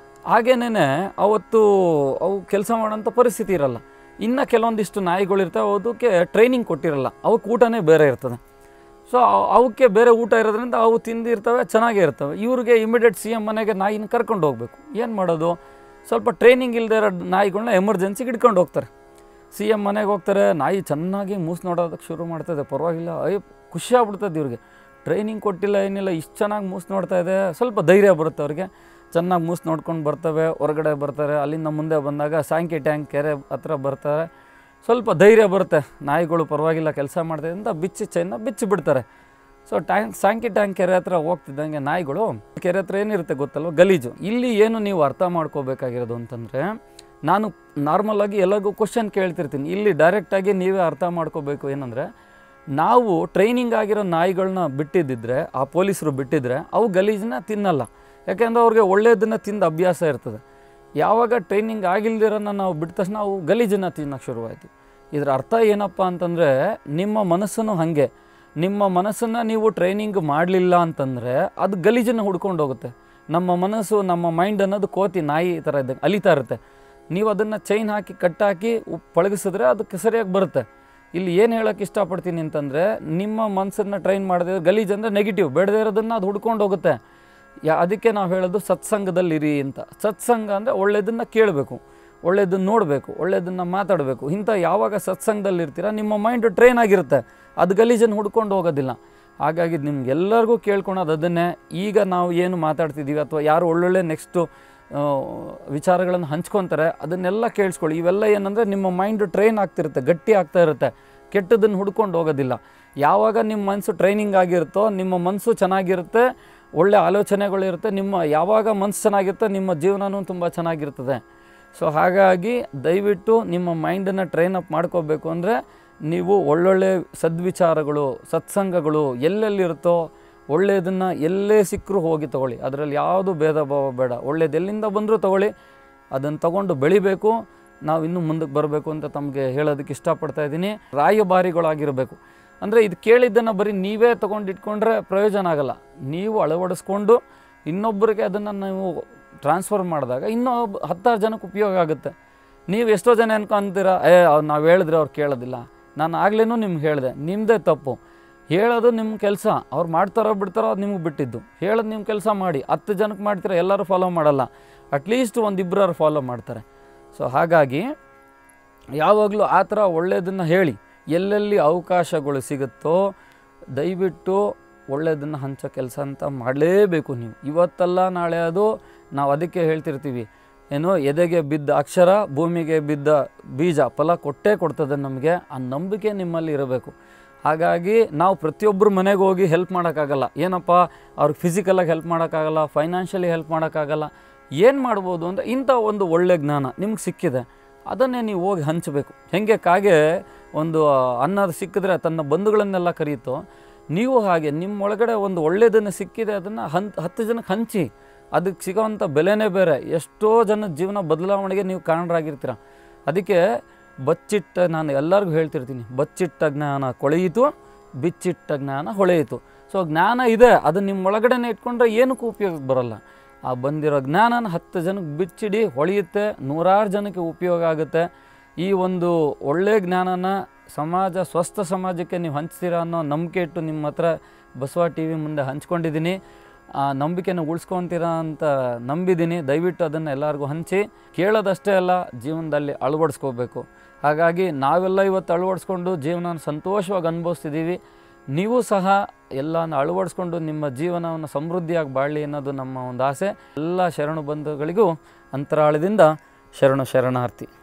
ಹಾಗೇನೇ ಅವತ್ತು ಅವು ಕೆಲಸ ಮಾಡೋಂಥ ಪರಿಸ್ಥಿತಿ ಇರಲ್ಲ ಇನ್ನು ಕೆಲವೊಂದಿಷ್ಟು ನಾಯಿಗಳಿರ್ತವೆ ಅದಕ್ಕೆ ಟ್ರೈನಿಂಗ್ ಕೊಟ್ಟಿರಲ್ಲ ಅವಕ್ಕೆ ಊಟನೇ ಬೇರೆ ಇರ್ತದೆ ಸೊ ಅವಕ್ಕೆ ಬೇರೆ ಊಟ ಇರೋದ್ರಿಂದ ಅವು ತಿಂದಿರ್ತವೆ ಚೆನ್ನಾಗೇ ಇರ್ತವೆ ಇವ್ರಿಗೆ ಇಮಿಡಿಯೇಟ್ ಸಿ ಎಮ್ ಮನೆಗೆ ನಾಯಿನ ಕರ್ಕೊಂಡು ಹೋಗಬೇಕು ಏನು ಮಾಡೋದು ಸ್ವಲ್ಪ ಟ್ರೈನಿಂಗ್ ಇಲ್ಲದೆ ಇರೋ ನಾಯಿಗಳನ್ನ ಎಮರ್ಜೆನ್ಸಿಗೆ ಹಿಡ್ಕೊಂಡು ಹೋಗ್ತಾರೆ ಸಿ ಎಮ್ ಮನೆಗೆ ಹೋಗ್ತಾರೆ ನಾಯಿ ಚೆನ್ನಾಗಿ ಮೂಸ್ ನೋಡೋದಕ್ಕೆ ಶುರು ಮಾಡ್ತದೆ ಪರವಾಗಿಲ್ಲ ಅಯ್ಯೋ ಖುಷಿ ಆಗ್ಬಿಡ್ತದೆ ಇವ್ರಿಗೆ ಟ್ರೈನಿಂಗ್ ಕೊಟ್ಟಿಲ್ಲ ಏನಿಲ್ಲ ಇಷ್ಟು ಚೆನ್ನಾಗಿ ಮೂಸ್ ನೋಡ್ತಾ ಇದೆ ಸ್ವಲ್ಪ ಧೈರ್ಯ ಬರುತ್ತೆ ಅವ್ರಿಗೆ ಚೆನ್ನಾಗಿ ಮೂಸ್ ನೋಡ್ಕೊಂಡು ಬರ್ತವೆ ಹೊರಗಡೆ ಬರ್ತಾರೆ ಅಲ್ಲಿಂದ ಮುಂದೆ ಬಂದಾಗ ಸಾಂಕಿ ಟ್ಯಾಂಕ್ ಕೆರೆ ಹತ್ರ ಬರ್ತಾರೆ ಸ್ವಲ್ಪ ಧೈರ್ಯ ಬರುತ್ತೆ ನಾಯಿಗಳು ಪರವಾಗಿಲ್ಲ ಕೆಲಸ ಮಾಡ್ತಿದೆ ಅಂತ ಬಿಚ್ಚಿ ಚೈನ ಬಿಚ್ಚಿ ಬಿಡ್ತಾರೆ ಸೊ ಟ್ಯಾಂಕ್ ಸಾಂಕಿ ಟ್ಯಾಂಕ್ ಕೆರೆ ಹತ್ರ ಹೋಗ್ತಿದ್ದಂಗೆ ನಾಯಿಗಳು ಕೆರೆ ಹತ್ರ ಏನಿರುತ್ತೆ ಗೊತ್ತಲ್ವ ಗಲೀಜು ಇಲ್ಲಿ ಏನು ನೀವು ಅರ್ಥ ಮಾಡ್ಕೋಬೇಕಾಗಿರೋದು ಅಂತಂದರೆ ನಾನು ನಾರ್ಮಲ್ ಆಗಿ ಎಲ್ಲರಿಗೂ ಕ್ವಶನ್ ಕೇಳ್ತಿರ್ತೀನಿ ಇಲ್ಲಿ ಡೈರೆಕ್ಟಾಗಿ ನೀವೇ ಅರ್ಥ ಮಾಡ್ಕೋಬೇಕು ಏನಂದರೆ ನಾವು ಟ್ರೈನಿಂಗ್ ಆಗಿರೋ ನಾಯಿಗಳನ್ನ ಬಿಟ್ಟಿದ್ದಿದ್ರೆ ಆ ಪೊಲೀಸರು ಬಿಟ್ಟಿದ್ರೆ ಅವು ಗಲೀಜನ್ನ ತಿನ್ನಲ್ಲ ಯಾಕೆಂದ್ರೆ ಅವ್ರಿಗೆ ಒಳ್ಳೆಯದನ್ನು ತಿಂದು ಅಭ್ಯಾಸ ಇರ್ತದೆ ಯಾವಾಗ ಟ್ರೈನಿಂಗ್ ಆಗಿಲ್ದಿರೋನ್ನ ನಾವು ಬಿಟ್ಟ ತಕ್ಷಣ ಅವು ಗಲೀಜನ್ನು ತಿನ್ನೋಕ್ಕೆ ಶುರುವಾಯಿತು ಇದರ ಅರ್ಥ ಏನಪ್ಪ ಅಂತಂದರೆ ನಿಮ್ಮ ಮನಸ್ಸನ್ನು ಹಾಗೆ ನಿಮ್ಮ ಮನಸ್ಸನ್ನು ನೀವು ಟ್ರೈನಿಂಗ್ ಮಾಡಲಿಲ್ಲ ಅಂತಂದರೆ ಅದು ಗಲೀಜನ್ನು ಹುಡ್ಕೊಂಡು ಹೋಗುತ್ತೆ ನಮ್ಮ ಮನಸ್ಸು ನಮ್ಮ ಮೈಂಡ್ ಅನ್ನೋದು ಕೋತಿ ನಾಯಿ ಥರ ಇದ್ದ ಅಲಿತಾ ಇರುತ್ತೆ ನೀವು ಅದನ್ನು ಚೈನ್ ಹಾಕಿ ಕಟ್ಟಾಕಿ ಉಪ್ ಪಳಗಿಸಿದ್ರೆ ಅದಕ್ಕೆ ಸರಿಯಾಗಿ ಬರುತ್ತೆ ಇಲ್ಲಿ ಏನು ಹೇಳೋಕ್ಕೆ ಇಷ್ಟಪಡ್ತೀನಿ ಅಂತಂದರೆ ನಿಮ್ಮ ಮನಸ್ಸನ್ನು ಟ್ರೈನ್ ಮಾಡಿದ್ರೆ ಗಲೀಜ್ ಅಂದರೆ ನೆಗೆಟಿವ್ ಬೇಡದೇ ಇರೋದನ್ನು ಅದು ಹುಡ್ಕೊಂಡು ಹೋಗುತ್ತೆ ಯಾ ಅದಕ್ಕೆ ನಾವು ಹೇಳೋದು ಸತ್ಸಂಗದಲ್ಲಿರಿ ಅಂತ ಸತ್ಸಂಗ ಅಂದರೆ ಒಳ್ಳೆಯದನ್ನು ಕೇಳಬೇಕು ಒಳ್ಳೆಯದನ್ನು ನೋಡಬೇಕು ಒಳ್ಳೆಯದನ್ನು ಮಾತಾಡಬೇಕು ಇಂಥ ಯಾವಾಗ ಸತ್ಸಂಗದಲ್ಲಿ ಇರ್ತೀರ ನಿಮ್ಮ ಮೈಂಡ್ ಟ್ರೈನ್ ಆಗಿರುತ್ತೆ ಅದು ಗಲೀಜನ್ನು ಹುಡ್ಕೊಂಡು ಹೋಗೋದಿಲ್ಲ ಹಾಗಾಗಿ ನಿಮ್ಗೆಲ್ಲರಿಗೂ ಕೇಳ್ಕೊಳೋದು ಅದನ್ನೇ ಈಗ ನಾವು ಏನು ಮಾತಾಡ್ತಿದ್ದೀವಿ ಅಥವಾ ಯಾರು ಒಳ್ಳೊಳ್ಳೆ ನೆಕ್ಸ್ಟು ವಿಚಾರಗಳನ್ನು ಹಂಚ್ಕೊತಾರೆ ಅದನ್ನೆಲ್ಲ ಕೇಳಿಸ್ಕೊಳ್ಳಿ ಇವೆಲ್ಲ ಏನಂದರೆ ನಿಮ್ಮ ಮೈಂಡ್ ಟ್ರೈನ್ ಆಗ್ತಿರುತ್ತೆ ಗಟ್ಟಿ ಆಗ್ತಾ ಇರುತ್ತೆ ಕೆಟ್ಟದನ್ನು ಹುಡ್ಕೊಂಡು ಹೋಗೋದಿಲ್ಲ ಯಾವಾಗ ನಿಮ್ಮ ಮನಸ್ಸು ಟ್ರೈನಿಂಗ್ ಆಗಿರುತ್ತೋ ನಿಮ್ಮ ಮನಸ್ಸು ಚೆನ್ನಾಗಿರುತ್ತೆ ಒಳ್ಳೆ ಆಲೋಚನೆಗಳಿರುತ್ತೆ ನಿಮ್ಮ ಯಾವಾಗ ಮನಸ್ಸು ಚೆನ್ನಾಗಿರುತ್ತೆ ನಿಮ್ಮ ಜೀವನವೂ ತುಂಬ ಚೆನ್ನಾಗಿರ್ತದೆ ಸೊ ಹಾಗಾಗಿ ದಯವಿಟ್ಟು ನಿಮ್ಮ ಮೈಂಡನ್ನು ಟ್ರೈನ್ ಅಪ್ ಮಾಡ್ಕೋಬೇಕು ಅಂದರೆ ನೀವು ಒಳ್ಳೊಳ್ಳೆ ಸದ್ವಿಚಾರಗಳು ಸತ್ಸಂಗಗಳು ಎಲ್ಲೆಲ್ಲಿರುತ್ತೋ ಒಳ್ಳೆಯದನ್ನು ಎಲ್ಲೇ ಸಿಕ್ಕರೂ ಹೋಗಿ ತಗೊಳ್ಳಿ ಅದರಲ್ಲಿ ಯಾವುದು ಭೇದ ಭಾವ ಬೇಡ ಒಳ್ಳೇದು ಎಲ್ಲಿಂದ ಬಂದರೂ ತಗೊಳ್ಳಿ ಅದನ್ನು ತಗೊಂಡು ಬೆಳಿಬೇಕು ನಾವು ಇನ್ನೂ ಮುಂದಕ್ಕೆ ಬರಬೇಕು ಅಂತ ತಮಗೆ ಹೇಳೋದಕ್ಕೆ ಇಷ್ಟಪಡ್ತಾ ಇದ್ದೀನಿ ರಾಯಭಾರಿಗಳಾಗಿರಬೇಕು ಅಂದರೆ ಇದು ಕೇಳಿದ್ದನ್ನು ಬರೀ ನೀವೇ ತೊಗೊಂಡು ಇಟ್ಕೊಂಡ್ರೆ ಪ್ರಯೋಜನ ಆಗಲ್ಲ ನೀವು ಅಳವಡಿಸ್ಕೊಂಡು ಇನ್ನೊಬ್ಬರಿಗೆ ಅದನ್ನು ನೀವು ಟ್ರಾನ್ಸ್ಫರ್ ಮಾಡಿದಾಗ ಇನ್ನೂ ಹತ್ತಾರು ಜನಕ್ಕೆ ಉಪಯೋಗ ಆಗುತ್ತೆ ನೀವು ಎಷ್ಟೋ ಜನ ಅನ್ಕೊಂತೀರ ಏ ಅವ್ರು ನಾವು ಹೇಳಿದ್ರೆ ಅವ್ರು ಕೇಳೋದಿಲ್ಲ ನಾನು ಆಗ್ಲೇನೂ ನಿಮ್ಗೆ ಹೇಳಿದೆ ನಿಮ್ಮದೇ ತಪ್ಪು ಹೇಳೋದು ನಿಮ್ಮ ಕೆಲಸ ಅವ್ರು ಮಾಡ್ತಾರೋ ಬಿಡ್ತಾರೋ ಅದು ನಿಮ್ಗೆ ಬಿಟ್ಟಿದ್ದು ಹೇಳೋದು ನಿಮ್ಮ ಕೆಲಸ ಮಾಡಿ ಹತ್ತು ಜನಕ್ಕೆ ಮಾಡ್ತೀರ ಎಲ್ಲರೂ ಫಾಲೋ ಮಾಡಲ್ಲ ಅಟ್ಲೀಸ್ಟ್ ಒಂದಿಬ್ಬರು ಫಾಲೋ ಮಾಡ್ತಾರೆ ಸೊ ಹಾಗಾಗಿ ಯಾವಾಗಲೂ ಆ ಥರ ಒಳ್ಳೆಯದನ್ನು ಹೇಳಿ ಎಲ್ಲೆಲ್ಲಿ ಅವಕಾಶಗಳು ಸಿಗುತ್ತೋ ದಯವಿಟ್ಟು ಒಳ್ಳೆಯದನ್ನು ಹಂಚೋ ಕೆಲಸ ಅಂತ ಮಾಡಲೇಬೇಕು ನೀವು ಇವತ್ತಲ್ಲ ನಾಳೆ ಅದು ನಾವು ಅದಕ್ಕೆ ಹೇಳ್ತಿರ್ತೀವಿ ಏನು ಎದೆಗೆ ಬಿದ್ದ ಅಕ್ಷರ ಭೂಮಿಗೆ ಬಿದ್ದ ಬೀಜ ಫಲ ಕೊಟ್ಟೇ ಕೊಡ್ತದೆ ನಮಗೆ ಆ ನಂಬಿಕೆ ನಿಮ್ಮಲ್ಲಿ ಇರಬೇಕು ಹಾಗಾಗಿ ನಾವು ಪ್ರತಿಯೊಬ್ಬರ ಮನೆಗೆ ಹೋಗಿ ಹೆಲ್ಪ್ ಮಾಡೋಕ್ಕಾಗಲ್ಲ ಏನಪ್ಪ ಅವ್ರಿಗೆ ಫಿಸಿಕಲಾಗಿ ಹೆಲ್ಪ್ ಮಾಡೋಕ್ಕಾಗಲ್ಲ ಫೈನಾನ್ಷಿಯಲಿ ಹೆಲ್ಪ್ ಮಾಡೋಕ್ಕಾಗಲ್ಲ ಏನು ಮಾಡ್ಬೋದು ಅಂದರೆ ಇಂಥ ಒಂದು ಒಳ್ಳೆ ಜ್ಞಾನ ನಿಮ್ಗೆ ಸಿಕ್ಕಿದೆ ಅದನ್ನೇ ನೀವು ಹೋಗಿ ಹಂಚಬೇಕು ಹೆಂಗೆ ಕಾಗೆ ಒಂದು ಅನ್ನ ಸಿಕ್ಕಿದ್ರೆ ತನ್ನ ಬಂಧುಗಳನ್ನೆಲ್ಲ ಕರೀತೋ ನೀವು ಹಾಗೆ ನಿಮ್ಮ ಒಳಗಡೆ ಒಂದು ಒಳ್ಳೆಯದನ್ನು ಸಿಕ್ಕಿದೆ ಅದನ್ನು ಹನ್ ಹತ್ತು ಜನಕ್ಕೆ ಹಂಚಿ ಅದಕ್ಕೆ ಸಿಗೋವಂಥ ಬೆಲೆನೇ ಬೇರೆ ಎಷ್ಟೋ ಜನ ಜೀವನ ಬದಲಾವಣೆಗೆ ನೀವು ಕಾರಣರಾಗಿರ್ತೀರ ಅದಕ್ಕೆ ಬಚ್ಚಿಟ್ಟ ನಾನು ಎಲ್ಲರಿಗೂ ಹೇಳ್ತಿರ್ತೀನಿ ಬಚ್ಚಿಟ್ಟ ಜ್ಞಾನ ಕೊಳೆಯಿತು ಬಿಚ್ಚಿಟ್ಟ ಜ್ಞಾನ ಹೊಳೆಯಿತು ಸೊ ಜ್ಞಾನ ಇದೆ ಅದು ನಿಮ್ಮ ಒಳಗಡೆನೇ ಇಟ್ಕೊಂಡ್ರೆ ಏನಕ್ಕೂ ಉಪಯೋಗಕ್ಕೆ ಬರಲ್ಲ ಆ ಬಂದಿರೋ ಜ್ಞಾನನ ಹತ್ತು ಜನಕ್ಕೆ ಬಿಚ್ಚಿಡಿ ಹೊಳೆಯುತ್ತೆ ನೂರಾರು ಜನಕ್ಕೆ ಉಪಯೋಗ ಆಗುತ್ತೆ ಈ ಒಂದು ಒಳ್ಳೆಯ ಜ್ಞಾನನ ಸಮಾಜ ಸ್ವಸ್ಥ ಸಮಾಜಕ್ಕೆ ನೀವು ಹಂಚ್ತೀರಾ ಅನ್ನೋ ನಂಬಿಕೆ ಇಟ್ಟು ನಿಮ್ಮ ಹತ್ರ ಬಸವ ಟಿ ವಿ ಮುಂದೆ ಹಂಚ್ಕೊಂಡಿದ್ದೀನಿ ಆ ನಂಬಿಕೆನ ಉಳಿಸ್ಕೊತೀರಾ ಅಂತ ನಂಬಿದ್ದೀನಿ ದಯವಿಟ್ಟು ಅದನ್ನು ಎಲ್ಲರಿಗೂ ಹಂಚಿ ಕೇಳೋದಷ್ಟೇ ಅಲ್ಲ ಜೀವನದಲ್ಲಿ ಅಳವಡಿಸ್ಕೋಬೇಕು ಹಾಗಾಗಿ ನಾವೆಲ್ಲ ಇವತ್ತು ಅಳವಡಿಸ್ಕೊಂಡು ಜೀವನ ಸಂತೋಷವಾಗಿ ಅನುಭವಿಸ್ತಿದ್ದೀವಿ ನೀವು ಸಹ ಎಲ್ಲನ ಅಳವಡಿಸ್ಕೊಂಡು ನಿಮ್ಮ ಜೀವನವನ್ನು ಸಮೃದ್ಧಿಯಾಗಿ ಬಾಳಲಿ ಅನ್ನೋದು ನಮ್ಮ ಒಂದು ಆಸೆ ಎಲ್ಲ ಶರಣು ಬಂಧುಗಳಿಗೂ ಅಂತರಾಳದಿಂದ ಶರಣು ಶರಣಾರ್ಥಿ